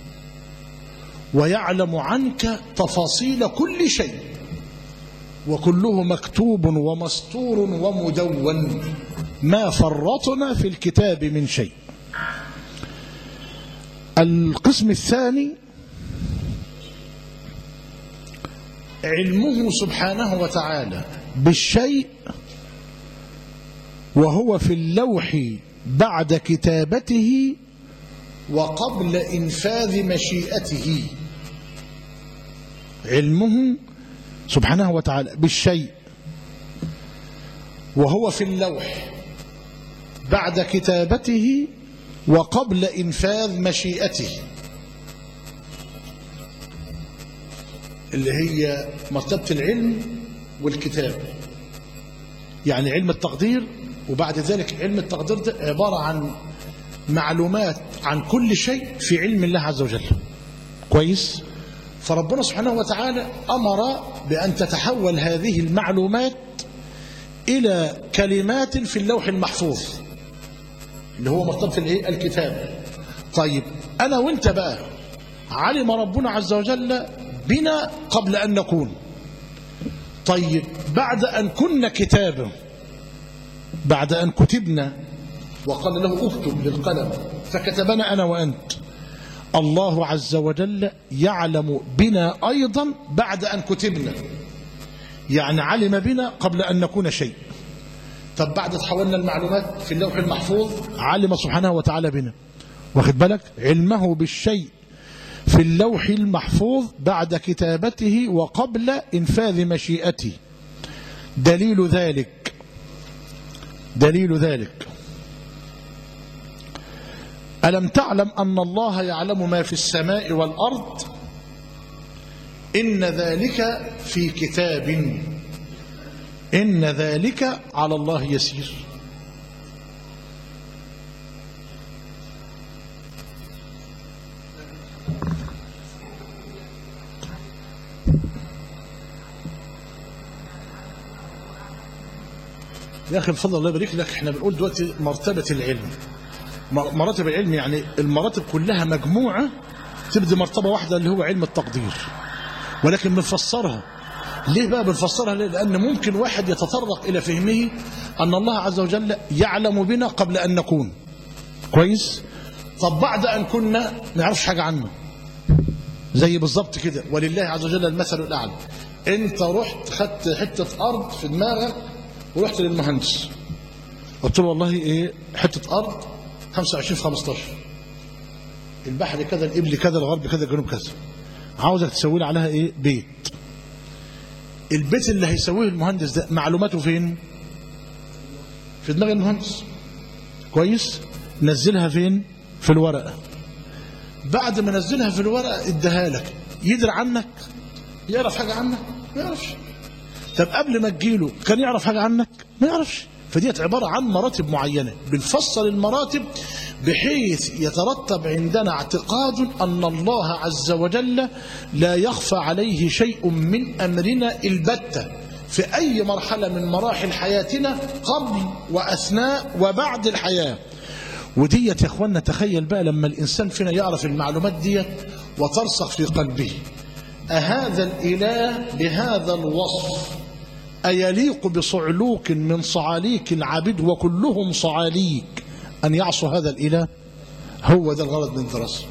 ويعلم عنك تفاصيل كل شيء وكله مكتوب ومسطور ومدون ما فرطنا في الكتاب من شيء القسم الثاني علمه سبحانه وتعالى بالشيء وهو في اللوح بعد كتابته وقبل إنفاذ مشيئته علمه سبحانه وتعالى بالشيء وهو في اللوح بعد كتابته وقبل إنفاذ مشيئته اللي هي مرتبة العلم والكتاب يعني علم التقدير وبعد ذلك علم التقدير ده عبارة عن معلومات عن كل شيء في علم الله عز وجل كويس فربنا سبحانه وتعالى أمر بأن تتحول هذه المعلومات إلى كلمات في اللوح المحفوظ اللي هو مرتبط الايه الكتاب طيب أنا وانت بقى علم ربنا عز وجل بنا قبل أن نكون طيب بعد أن كنا كتابا بعد أن كتبنا وقال له اكتب للقلم فكتبنا أنا وأنت الله عز وجل يعلم بنا أيضا بعد أن كتبنا يعني علم بنا قبل أن نكون شيء طب بعد تحولنا المعلومات في اللوح المحفوظ علم سبحانه وتعالى بنا واخد بالك علمه بالشيء في اللوح المحفوظ بعد كتابته وقبل إنفاذ مشيئته دليل ذلك دليل ذلك ألم تعلم أن الله يعلم ما في السماء والأرض إن ذلك في كتاب إن ذلك على الله يسير يا أخي بفضل الله يبارك لك احنا بنقول دلوقتي مرتبة العلم مراتب العلم يعني المراتب كلها مجموعة تبدي مرتبة واحدة اللي هو علم التقدير ولكن بنفسرها ليه بقى بنفسرها ليه؟ لأن ممكن واحد يتطرق إلى فهمه أن الله عز وجل يعلم بنا قبل أن نكون كويس طب بعد أن كنا ما نعرفش حاجة عنه زي بالظبط كده ولله عز وجل المثل الأعلى أنت رحت خدت حتة أرض في دماغك ورحت للمهندس قلت له والله إيه حتة أرض 25 في 15 البحر كذا الإبل كذا الغرب كذا الجنوب كذا عاوزك تسوي لي عليها إيه بيت البيت اللي هيسويه المهندس ده معلوماته فين في دماغ المهندس كويس نزلها فين في الورقة بعد ما نزلها في الورقة اداها لك يدري عنك يعرف حاجة عنك ما يعرفش طب قبل ما تجيله كان يعرف حاجة عنك ما يعرفش فديت عبارة عن مراتب معينة بنفصل المراتب بحيث يترتب عندنا اعتقاد أن الله عز وجل لا يخفى عليه شيء من أمرنا البتة في أي مرحلة من مراحل حياتنا قبل وأثناء وبعد الحياة وديت يا اخوانا تخيل بقى لما الإنسان فينا يعرف المعلومات ديت وترسخ في قلبه أهذا الإله بهذا الوصف أيليق بصعلوك من صعاليك العبيد وكلهم صعاليك أن يعصوا هذا الإله هو ده الغرض من الدراسة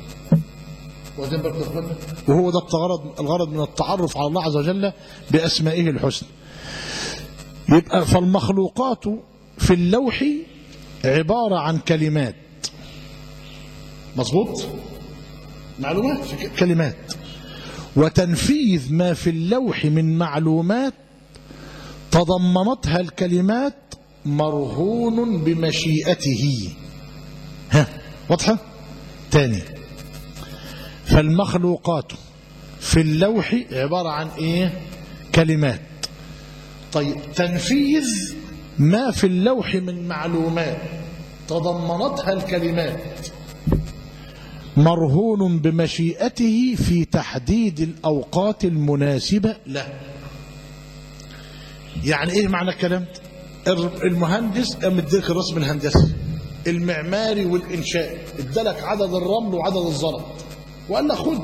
وهو ده الغرض الغرض من التعرف على الله عز وجل بأسمائه الحسنى يبقى فالمخلوقات في اللوح عبارة عن كلمات مظبوط معلومات كلمات وتنفيذ ما في اللوح من معلومات تضمنتها الكلمات مرهون بمشيئته ها واضحة تاني فالمخلوقات في اللوح عبارة عن ايه كلمات طيب تنفيذ ما في اللوح من معلومات تضمنتها الكلمات مرهون بمشيئته في تحديد الأوقات المناسبة له يعني ايه معنى الكلام المهندس مديك الرسم الهندسي المعماري والإنشاء ادالك عدد الرمل وعدد الزلط وقال لك خد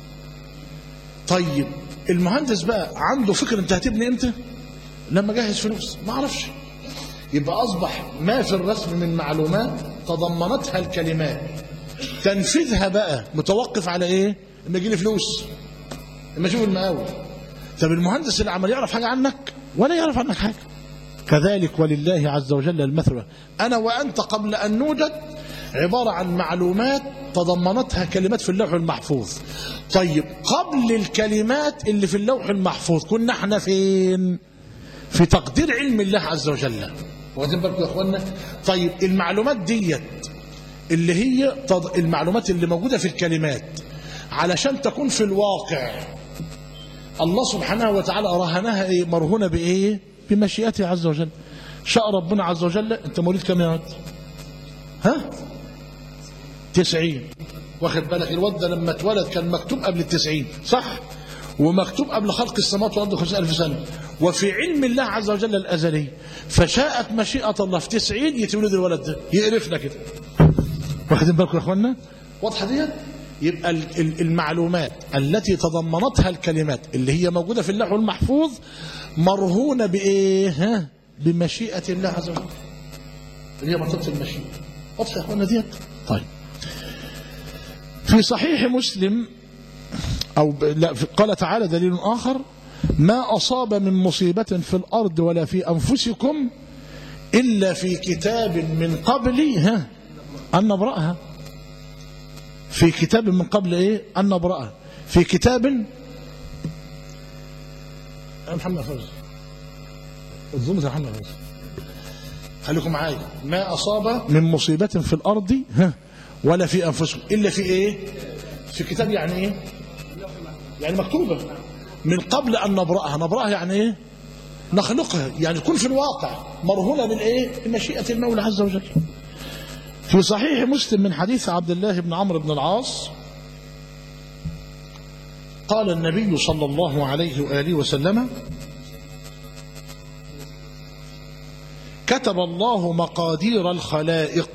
طيب المهندس بقى عنده فكر انت هتبني امتى لما جهز فلوس ما اعرفش يبقى اصبح ما في الرسم من معلومات تضمنتها الكلمات تنفيذها بقى متوقف على ايه اما يجي لي فلوس اما اشوف المقاول طب المهندس اللي عمل يعرف حاجه عنك ولا يعرف عنك حاجه كذلك ولله عز وجل المثل انا وانت قبل ان نوجد عباره عن معلومات تضمنتها كلمات في اللوح المحفوظ طيب قبل الكلمات اللي في اللوح المحفوظ كنا احنا فين في تقدير علم الله عز وجل واخدين بالكم يا اخوانا طيب المعلومات ديت اللي هي تض... المعلومات اللي موجوده في الكلمات علشان تكون في الواقع الله سبحانه وتعالى رهنها ايه مرهونه بايه بمشيئته عز وجل شاء ربنا عز وجل انت مواليد كم يا واد ها تسعين واخد بالك الواد ده لما اتولد كان مكتوب قبل التسعين صح ومكتوب قبل خلق السماوات والارض خمسين ألف سنة وفي علم الله عز وجل الأزلي فشاءت مشيئة الله في تسعين يتولد الولد ده يقرفنا كده واخدين بالكم يا اخوانا واضحة ديت يبقى المعلومات التي تضمنتها الكلمات اللي هي موجودة في اللوح المحفوظ مرهونة بإيه ها بمشيئة الله عز وجل اللي هي منطقة المشيئة واضحة يا اخوانا ديت طيب في صحيح مسلم أو لا قال تعالى دليل آخر ما أصاب من مصيبة في الأرض ولا في أنفسكم إلا في كتاب من قبل ها أن نبرأها في كتاب من قبل إيه أن نبرأها في كتاب يا محمد فوز الظلم يا محمد فوز خليكم معايا ما أصاب من مصيبة في الأرض ها ولا في أنفسكم إلا في إيه في كتاب يعني إيه يعني مكتوبة من قبل أن نبرأها نبرأها يعني إيه نخلقها يعني تكون في الواقع مرهونة بالإيه بمشيئة المولى عز وجل في صحيح مسلم من حديث عبد الله بن عمرو بن العاص قال النبي صلى الله عليه وآله وسلم كتب الله مقادير الخلائق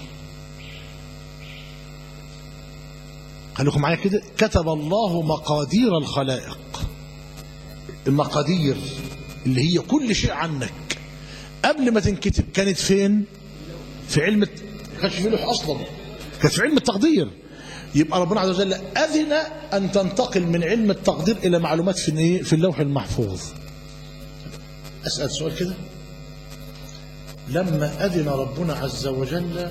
خليكم معايا كده كتب الله مقادير الخلائق المقادير اللي هي كل شيء عنك قبل ما تنكتب كانت فين في علم ما كانش في لوح اصلا كانت في علم التقدير يبقى ربنا عز وجل اذن ان تنتقل من علم التقدير الى معلومات في ايه في اللوح المحفوظ اسال سؤال كده لما اذن ربنا عز وجل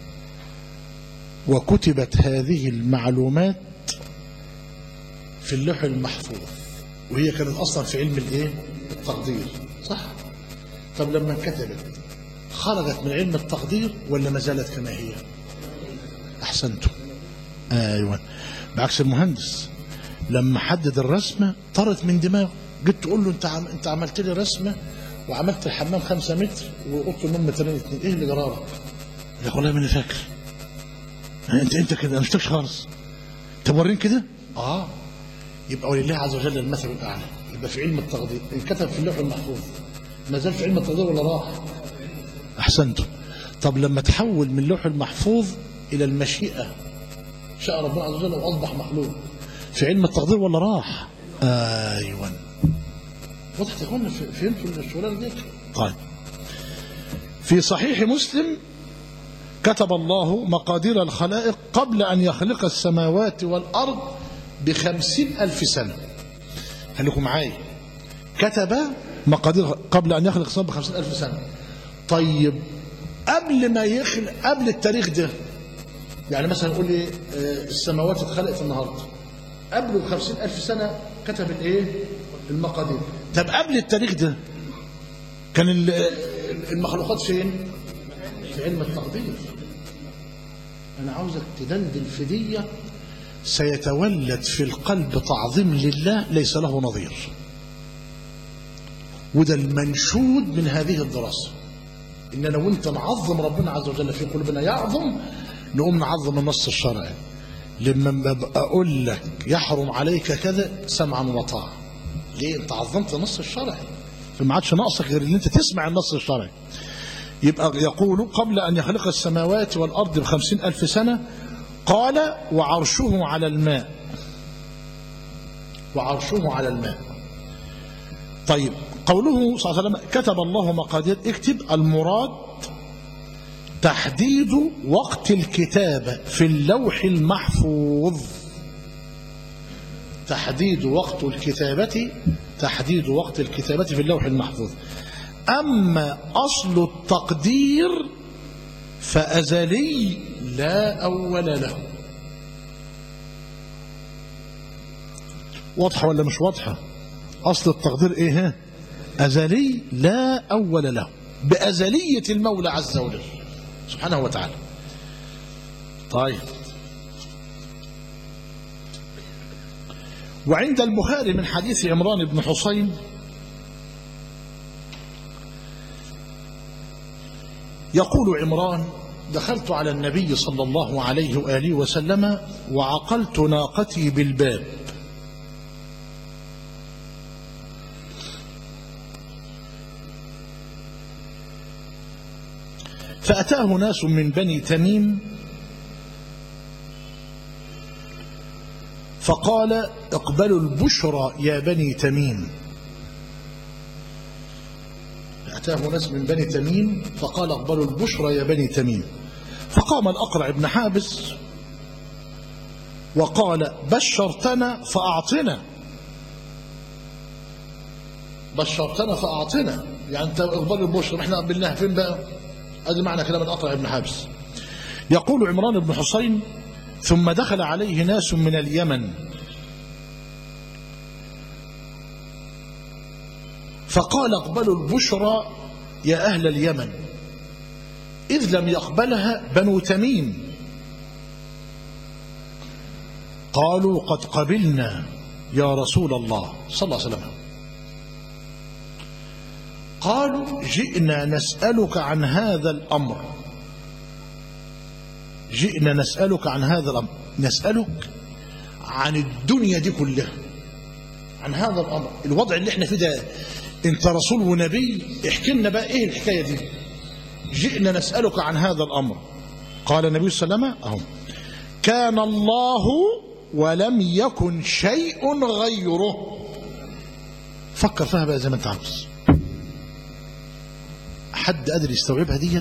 وكتبت هذه المعلومات في اللوح المحفوظ وهي كانت اصلا في علم الايه التقدير صح طب لما انكتبت خرجت من علم التقدير ولا ما زالت كما هي احسنتم ايوه بعكس المهندس لما حدد الرسمه طرت من دماغه جيت تقول له انت عم... انت عملت لي رسمه وعملت الحمام خمسة متر واوضه النوم مترين اتنين ايه اللي جرالك؟ يا والله ما انا فاكر انت انت كده مش شفتكش خالص طب وريني كده اه يبقى ولله عز وجل المثل الاعلى يبقى في علم التقدير انكتب في اللوح المحفوظ ما زال في علم التقدير ولا راح احسنتم طب لما تحول من اللوح المحفوظ الى المشيئه شاء ربنا عز وجل واصبح مخلوق في علم التقدير ولا راح ايوه وضحت يا اخوانا فهمتوا الشغلانه دي طيب في صحيح مسلم كتب الله مقادير الخلائق قبل أن يخلق السماوات والأرض بخمسين ألف سنة خليكم معايا كتب مقادير قبل أن يخلق السماوات بخمسين ألف سنة طيب قبل ما يخلق قبل التاريخ ده يعني مثلا نقول ايه السماوات اتخلقت النهارده قبل بخمسين ألف سنة كتب الايه المقادير طب قبل التاريخ ده كان المخلوقات فين في علم التقدير أنا عاوزك تدندن في دي سيتولد في القلب تعظيم لله ليس له نظير وده المنشود من هذه الدراسة إن لو أنت نعظم ربنا عز وجل في قلوبنا يعظم نقوم نعظم النص الشرعي لما ببقى أقول لك يحرم عليك كذا سمعا وطاعة ليه أنت عظمت النص الشرعي فما عادش ناقصك غير ان انت تسمع النص الشرعي يبقى يقول قبل أن يخلق السماوات والأرض بخمسين ألف سنة قال وعرشه على الماء وعرشه على الماء طيب قوله صلى الله عليه وسلم كتب الله مقادير اكتب المراد تحديد وقت الكتابة في اللوح المحفوظ تحديد وقت الكتابة تحديد وقت الكتابة في اللوح المحفوظ أما أصل التقدير فأزلي لا أول له واضحة ولا مش واضحة أصل التقدير إيه ها؟ أزلي لا أول له بأزلية المولى عز وجل سبحانه وتعالى طيب وعند البخاري من حديث عمران بن حسين يقول عمران دخلت على النبي صلى الله عليه وآله وسلم وعقلت ناقتي بالباب فأتاه ناس من بني تميم فقال اقبلوا البشرى يا بني تميم أتاه ناس من بني تميم فقال اقبلوا البشرى يا بني تميم فقام الأقرع بن حابس وقال بشرتنا فأعطنا بشرتنا فأعطنا يعني أنت اقبل البشرى احنا قبلناها فين بقى ادي معنى كلام الأقرع بن حابس يقول عمران بن حسين ثم دخل عليه ناس من اليمن فقال اقبلوا البشرى يا أهل اليمن إذ لم يقبلها بنو تميم قالوا قد قبلنا يا رسول الله صلى الله عليه وسلم قالوا جئنا نسألك عن هذا الأمر جئنا نسألك عن هذا الأمر نسألك عن الدنيا دي كلها عن هذا الأمر الوضع اللي احنا فيه ده انت رسول ونبي احكي لنا بقى ايه الحكاية دي جئنا نسألك عن هذا الأمر قال النبي صلى الله عليه وسلم أهو كان الله ولم يكن شيء غيره فكر فيها بقى زي ما انت عاوز حد قادر يستوعبها ديت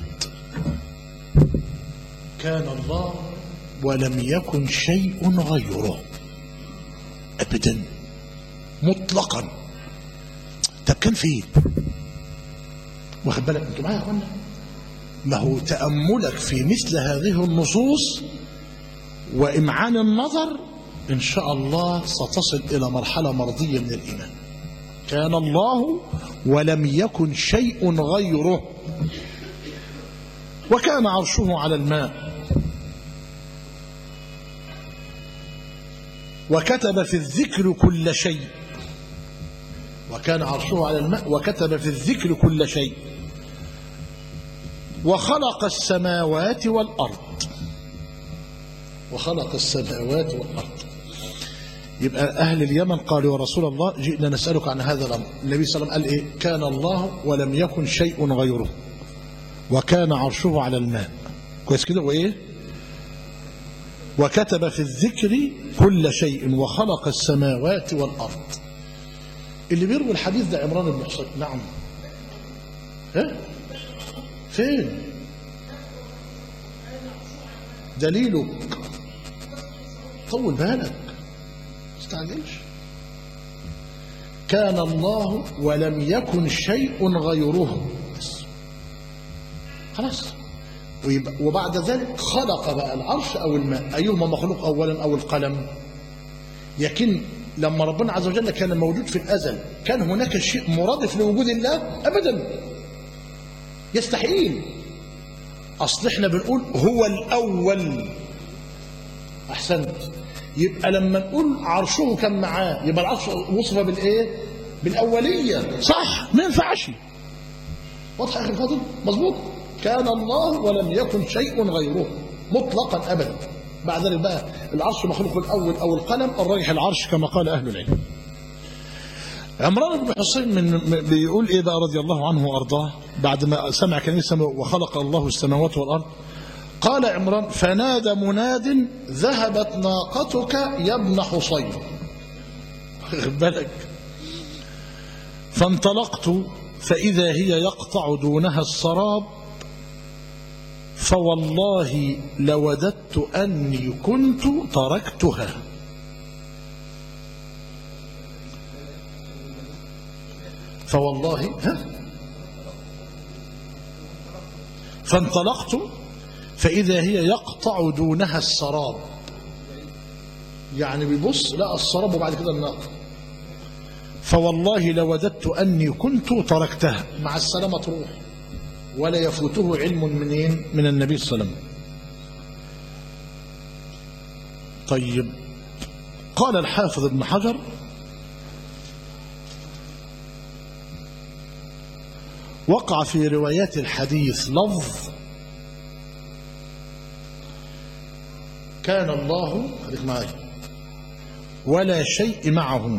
كان الله ولم يكن شيء غيره ابدا مطلقا طب كان فين واخد بالك انتوا معايا يا اخوانا ما هو تاملك في مثل هذه النصوص وامعان النظر ان شاء الله ستصل الى مرحله مرضيه من الايمان كان الله ولم يكن شيء غيره وكان عرشه على الماء وكتب في الذكر كل شيء وكان عرشه على الماء وكتب في الذكر كل شيء وخلق السماوات والأرض وخلق السماوات والأرض يبقى أهل اليمن قالوا يا رسول الله جئنا نسألك عن هذا الأمر النبي صلى الله عليه وسلم قال إيه كان الله ولم يكن شيء غيره وكان عرشه على الماء كويس كده وإيه وكتب في الذكر كل شيء وخلق السماوات والأرض اللي بيروي الحديث ده عمران بن حسين نعم ها فين دليله طول بالك استعجلش كان الله ولم يكن شيء غيره بس خلاص وبعد ذلك خلق بقى العرش أو الماء أيهما مخلوق أولا أو القلم لكن لما ربنا عز وجل كان موجود في الأزل كان هناك شيء مرادف لوجود الله أبدا يستحيل أصل احنا بنقول هو الأول احسنت يبقى لما نقول عرشه كان معاه يبقى العرش وصف بالايه بالاوليه صح ما ينفعش واضح يا اخي الفاضل مظبوط كان الله ولم يكن شيء غيره مطلقا ابدا بعد ذلك بقى العرش مخلوق الاول او القلم الراجح العرش كما قال اهل العلم عمران بن حسين من بيقول ايه بقى رضي الله عنه وارضاه بعد ما سمع كنيسه وخلق الله السماوات والارض قال عمران فنادى مناد ذهبت ناقتك يا ابن حصين خد بالك فانطلقت فإذا هي يقطع دونها السراب فوالله لوددت أني كنت تركتها فوالله ها فانطلقت فإذا هي يقطع دونها السراب يعني بيبص لا السراب وبعد كده الناقة فوالله لوددت أني كنت تركتها مع السلامة تروح ولا يفوته علم منين من النبي صلى الله عليه وسلم طيب قال الحافظ ابن حجر وقع في روايات الحديث لفظ كان الله خليك معي ولا شيء معه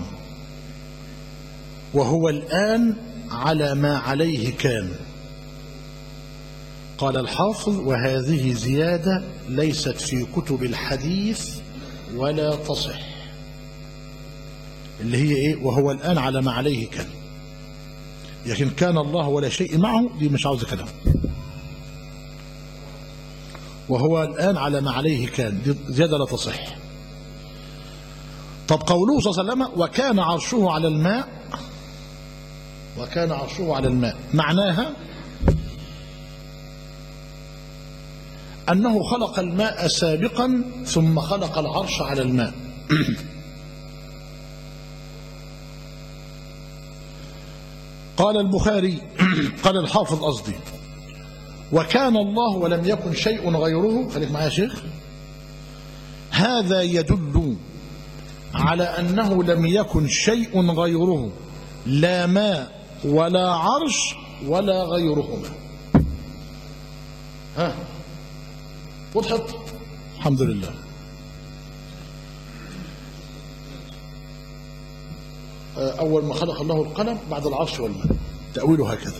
وهو الآن على ما عليه كان قال الحافظ وهذه زيادة ليست في كتب الحديث ولا تصح اللي هي ايه وهو الآن على ما عليه كان لكن كان الله ولا شيء معه دي مش عاوز كلام وهو الآن على ما عليه كان دي زيادة لا تصح طب قوله صلى الله عليه وسلم وكان عرشه على الماء وكان عرشه على الماء معناها أنه خلق الماء سابقا ثم خلق العرش على الماء قال البخاري قال الحافظ قصدي وكان الله ولم يكن شيء غيره خليك معايا يا شيخ هذا يدل على أنه لم يكن شيء غيره لا ماء ولا عرش ولا غيرهما ها وضحت الحمد لله أول ما خلق الله القلم بعد العرش والماء تأويله هكذا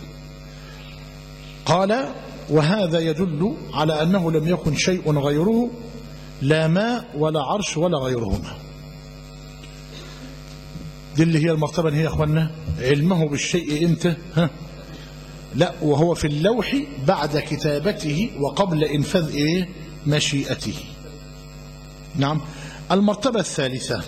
قال وهذا يدل على أنه لم يكن شيء غيره لا ماء ولا عرش ولا غيرهما دي اللي هي المرتبة هي يا أخوانا علمه بالشيء إمتى ها لا وهو في اللوح بعد كتابته وقبل إنفاذ إيه مشيئته نعم المرتبة الثالثة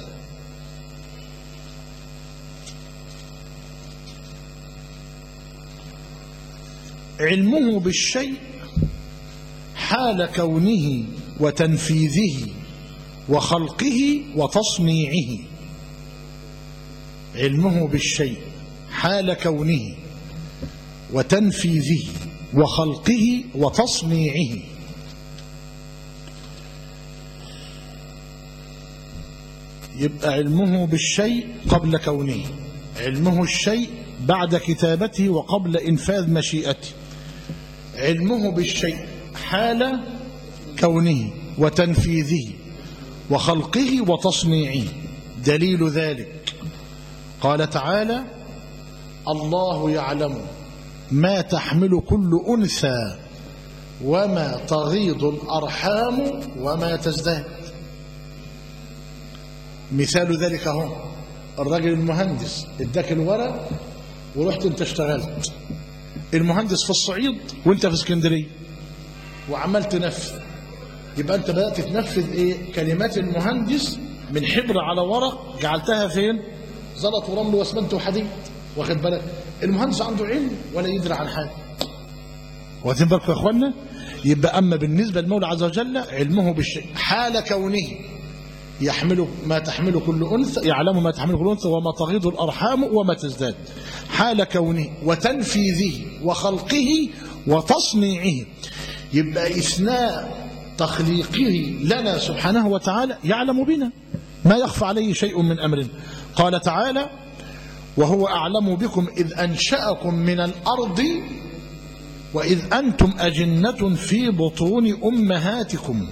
علمه بالشيء حال كونه وتنفيذه وخلقه وتصنيعه علمه بالشيء حال كونه وتنفيذه وخلقه وتصنيعه يبقى علمه بالشيء قبل كونه علمه الشيء بعد كتابته وقبل إنفاذ مشيئته علمه بالشيء حال كونه وتنفيذه وخلقه وتصنيعه دليل ذلك قال تعالى الله يعلم ما تحمل كل أنثى وما تغيض الأرحام وما تزداد مثال ذلك هو الراجل المهندس اداك الورق ورحت انت اشتغلت المهندس في الصعيد وانت في اسكندريه وعمال تنفذ يبقى انت بدات تنفذ ايه كلمات المهندس من حبر على ورق جعلتها فين زلط ورمل واسمنت وحديد واخد بالك المهندس عنده علم ولا يدري عن حاجه واخدين بالكم يا اخوانا يبقى اما بالنسبه للمولى عز وجل علمه بالشيء حال كونه يحمل ما تحمل كل انثى يعلم ما تحمل كل انثى وما تغيض الارحام وما تزداد حال كونه وتنفيذه وخلقه وتصنيعه يبقى اثناء تخليقه لنا سبحانه وتعالى يعلم بنا ما يخفى عليه شيء من أمرنا قال تعالى وهو أعلم بكم إذ أنشأكم من الأرض وإذ أنتم أجنة في بطون أمهاتكم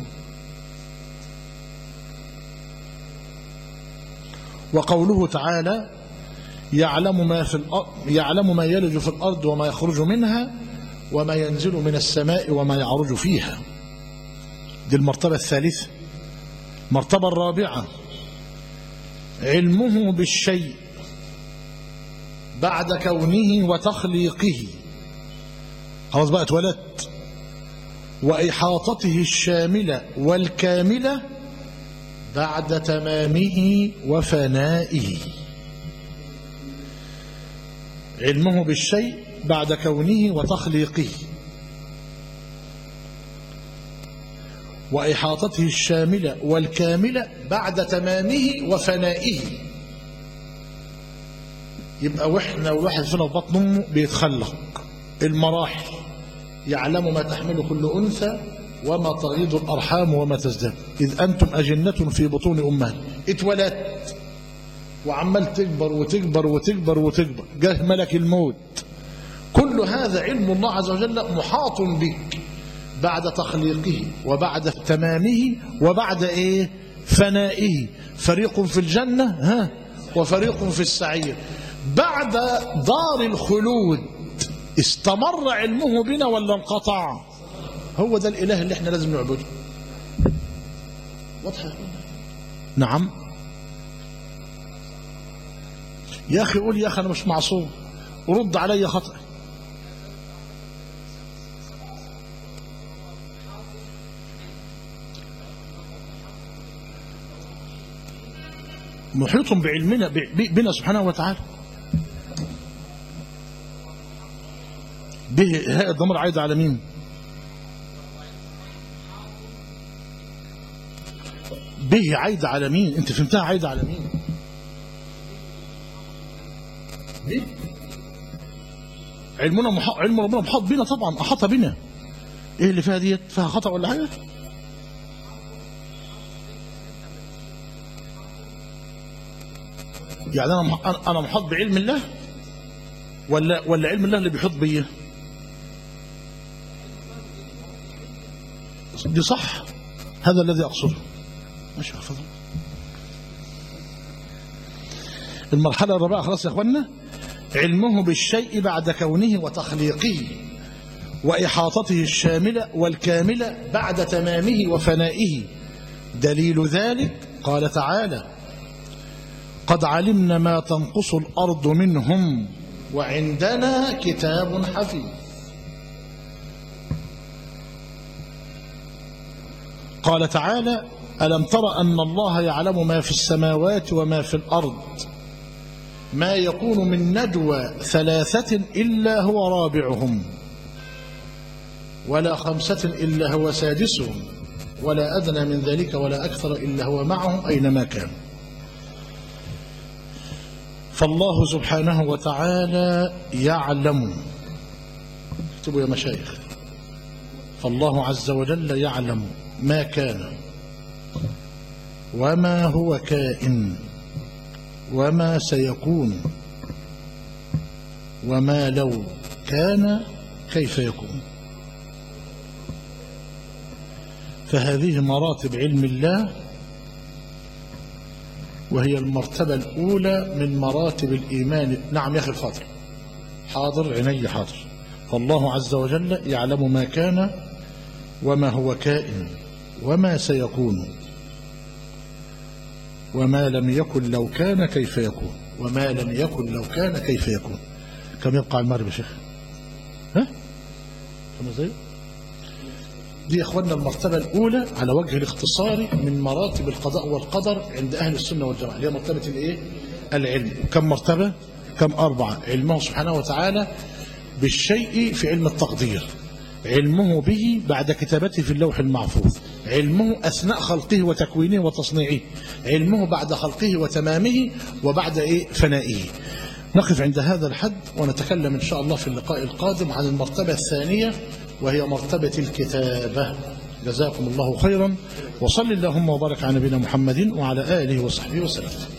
وقوله تعالى يعلم ما في الأرض يعلم ما يلج في الأرض وما يخرج منها وما ينزل من السماء وما يعرج فيها دي المرتبة الثالثة المرتبة الرابعة علمه بالشيء بعد كونه وتخليقه خلاص بقى اتولدت وإحاطته الشاملة والكاملة بعد تمامه وفنائه علمه بالشيء بعد كونه وتخليقه وإحاطته الشاملة والكاملة بعد تمامه وفنائه يبقى وإحنا والواحد فينا في بطن أمه بيتخلق المراحل يعلم ما تحمل كل أنثى وما تغيض الأرحام وما تزداد إذ أنتم أجنة في بطون أمها اتولدت وعمال تكبر وتكبر وتكبر وتكبر جه ملك الموت كل هذا علم الله عز وجل محاط بك بعد تخليقه وبعد تمامه وبعد ايه فنائه فريق في الجنة ها وفريق في السعير بعد دار الخلود استمر علمه بنا ولا انقطع هو ده الاله اللي احنا لازم نعبده واضحه نعم يا اخي قول يا اخي انا مش معصوم ورد علي خطأ محيط بعلمنا بنا سبحانه وتعالى به هاء الضمير عايد على مين به عايد على مين انت فهمتها عايد على مين به علمنا محط علم ربنا محاط بنا طبعا احاط بنا ايه اللي فيها ديت فيها خطا ولا حاجه يعني انا انا محاط بعلم الله ولا ولا علم الله اللي بيحيط بيا دي صح هذا الذي اقصده ماشي احفظه المرحله الرابعه خلاص يا اخوانا علمه بالشيء بعد كونه وتخليقه واحاطته الشامله والكامله بعد تمامه وفنائه دليل ذلك قال تعالى قد علمنا ما تنقص الأرض منهم وعندنا كتاب حفيظ قال تعالى ألم تر أن الله يعلم ما في السماوات وما في الأرض ما يكون من نجوى ثلاثة إلا هو رابعهم ولا خمسة إلا هو سادسهم ولا أدنى من ذلك ولا أكثر إلا هو معهم أينما كانوا فالله سبحانه وتعالى يعلم اكتبوا يا مشايخ فالله عز وجل يعلم ما كان وما هو كائن وما سيكون وما لو كان كيف يكون فهذه مراتب علم الله وهي المرتبة الأولى من مراتب الإيمان نعم يا أخي الفاضل حاضر عيني حاضر فالله عز وجل يعلم ما كان وما هو كائن وما سيكون وما لم يكن لو كان كيف يكون وما لم يكن لو كان كيف يكون كم يبقى المغرب يا شيخ ها كم زي دي اخواننا المرتبة الأولى على وجه الاختصار من مراتب القضاء والقدر عند أهل السنة والجماعة اللي هي مرتبة الايه العلم كم مرتبة كم أربعة علمه سبحانه وتعالى بالشيء في علم التقدير علمه به بعد كتابته في اللوح المحفوظ علمه أثناء خلقه وتكوينه وتصنيعه علمه بعد خلقه وتمامه وبعد إيه فنائه نقف عند هذا الحد ونتكلم إن شاء الله في اللقاء القادم عن المرتبة الثانية وهي مرتبة الكتابة جزاكم الله خيرا وصل اللهم وبارك على نبينا محمد وعلى آله وصحبه وسلم